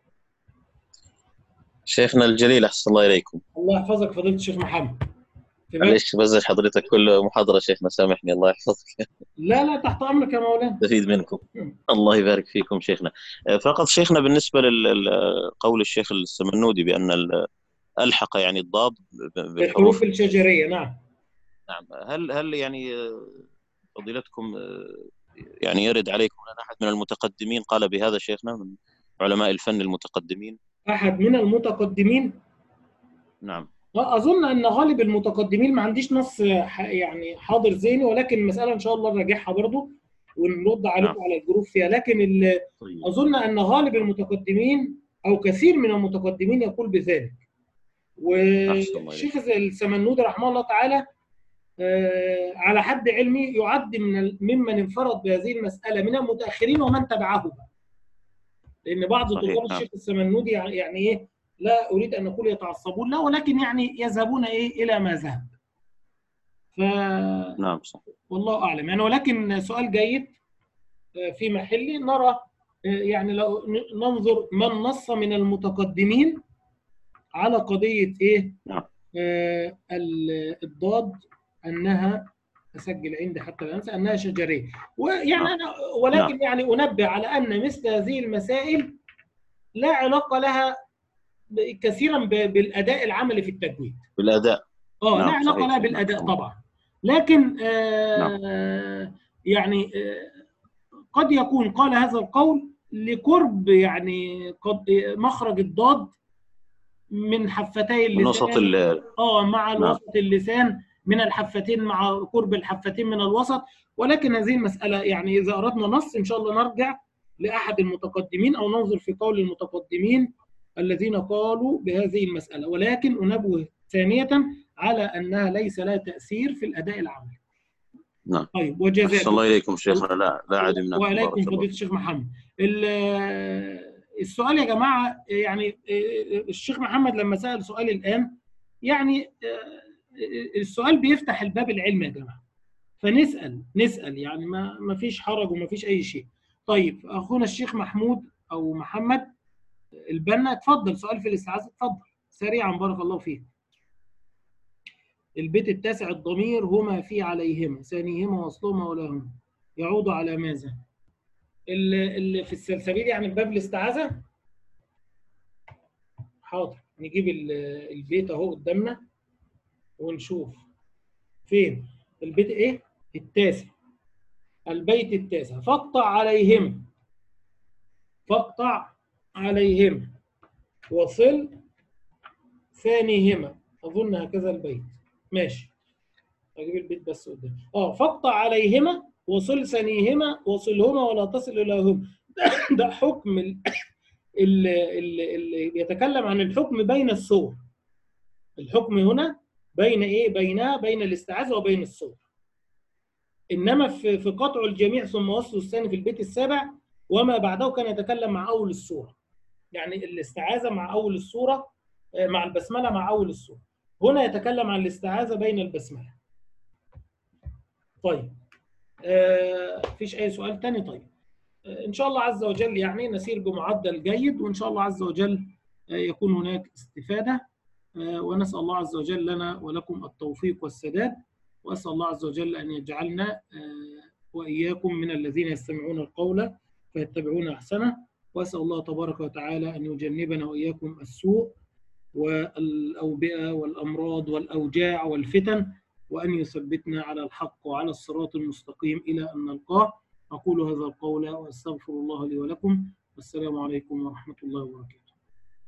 شيخنا الجليل احسن الله اليكم الله يحفظك فضيله الشيخ محمد معلش بزعج حضرتك كل محاضره شيخنا سامحني الله يحفظك لا لا تحت امرك يا مولانا استفيد منكم الله يبارك فيكم شيخنا فقط شيخنا بالنسبه لقول الشيخ السمنودي بان الحق يعني الضاد بالحروف الشجريه نعم نعم هل هل يعني فضيلتكم يعني يرد عليكم أن أحد من المتقدمين قال بهذا شيخنا من علماء الفن المتقدمين أحد من المتقدمين نعم أظن أن غالب المتقدمين ما عنديش نص يعني حاضر ذهني ولكن المسألة إن شاء الله نراجعها برضو ونرد عليكم نعم. على الجروب فيها لكن طيب. أظن أن غالب المتقدمين أو كثير من المتقدمين يقول بذلك والشيخ السمنودي رحمه الله تعالى على حد علمي يعد من ممن انفرد بهذه المساله من المتاخرين ومن تبعه لان بعض طلاب الشيخ السمنودي يعني ايه لا اريد ان اقول يتعصبون لا ولكن يعني يذهبون ايه الى ما ذهب ف نعم صح والله اعلم يعني ولكن سؤال جيد في محله نرى يعني لو ننظر من نص من المتقدمين على قضيه ايه نعم آه الضاد انها اسجل عندي حتى لا انسى انها شجريه ويعني انا ولكن يعني انبه على ان مثل هذه المسائل لا علاقه لها كثيرا بالاداء العملي في التجويد بالاداء اه لا علاقه لها بالاداء طبعا لكن آه يعني آه قد يكون قال هذا القول لقرب يعني قد مخرج الضاد من حفتي اللسان من وسط اه مع الوسط اللسان من الحفتين مع قرب الحفتين من الوسط ولكن هذه المسألة يعني إذا أردنا نص إن شاء الله نرجع لأحد المتقدمين أو ننظر في قول المتقدمين الذين قالوا بهذه المسألة ولكن أنبه ثانية على أنها ليس لها تأثير في الأداء العملي نعم طيب وجزاكم الله إليكم شيخنا لا لا عاد منكم وعليكم فضيلة الشيخ محمد السؤال يا جماعة يعني الشيخ محمد لما سأل سؤال الآن يعني السؤال بيفتح الباب العلمي يا جماعه فنسال نسال يعني ما ما فيش حرج وما فيش اي شيء طيب اخونا الشيخ محمود او محمد البنا اتفضل سؤال في الاستعاذه اتفضل سريعا بارك الله فيك البيت التاسع الضمير هما في عليهما ثانيهما وصلهما ولا هما يعود على ماذا اللي في السلسبيل يعني باب الاستعاذه حاضر نجيب البيت اهو قدامنا ونشوف فين البيت ايه التاسع البيت التاسع فاقطع عليهم فاقطع عليهم وصل ثانيهما اظن هكذا البيت ماشي اجيب البيت بس قدام اه فاقطع عليهما وصل ثانيهما وصلهما ولا تصل اليهما ده, ده حكم اللي, اللي يتكلم عن الحكم بين الصور الحكم هنا بين ايه بينها بين الاستعاذه وبين الصور انما في في قطع الجميع ثم وصل الثاني في البيت السابع وما بعده كان يتكلم مع اول السوره يعني الاستعاذه مع اول السوره مع البسمله مع اول السوره هنا يتكلم عن الاستعاذه بين البسمله طيب آه فيش اي سؤال تاني طيب آه ان شاء الله عز وجل يعني نسير بمعدل جيد وان شاء الله عز وجل آه يكون هناك استفاده آه ونسال الله عز وجل لنا ولكم التوفيق والسداد واسال الله عز وجل ان يجعلنا آه واياكم من الذين يستمعون القول فيتبعون احسنه واسال الله تبارك وتعالى ان يجنبنا واياكم السوء والاوبئه والامراض والاوجاع والفتن وأن يثبتنا على الحق وعلى الصراط المستقيم إلى أن نلقاه أقول هذا القول وأستغفر الله لي ولكم والسلام عليكم ورحمة الله وبركاته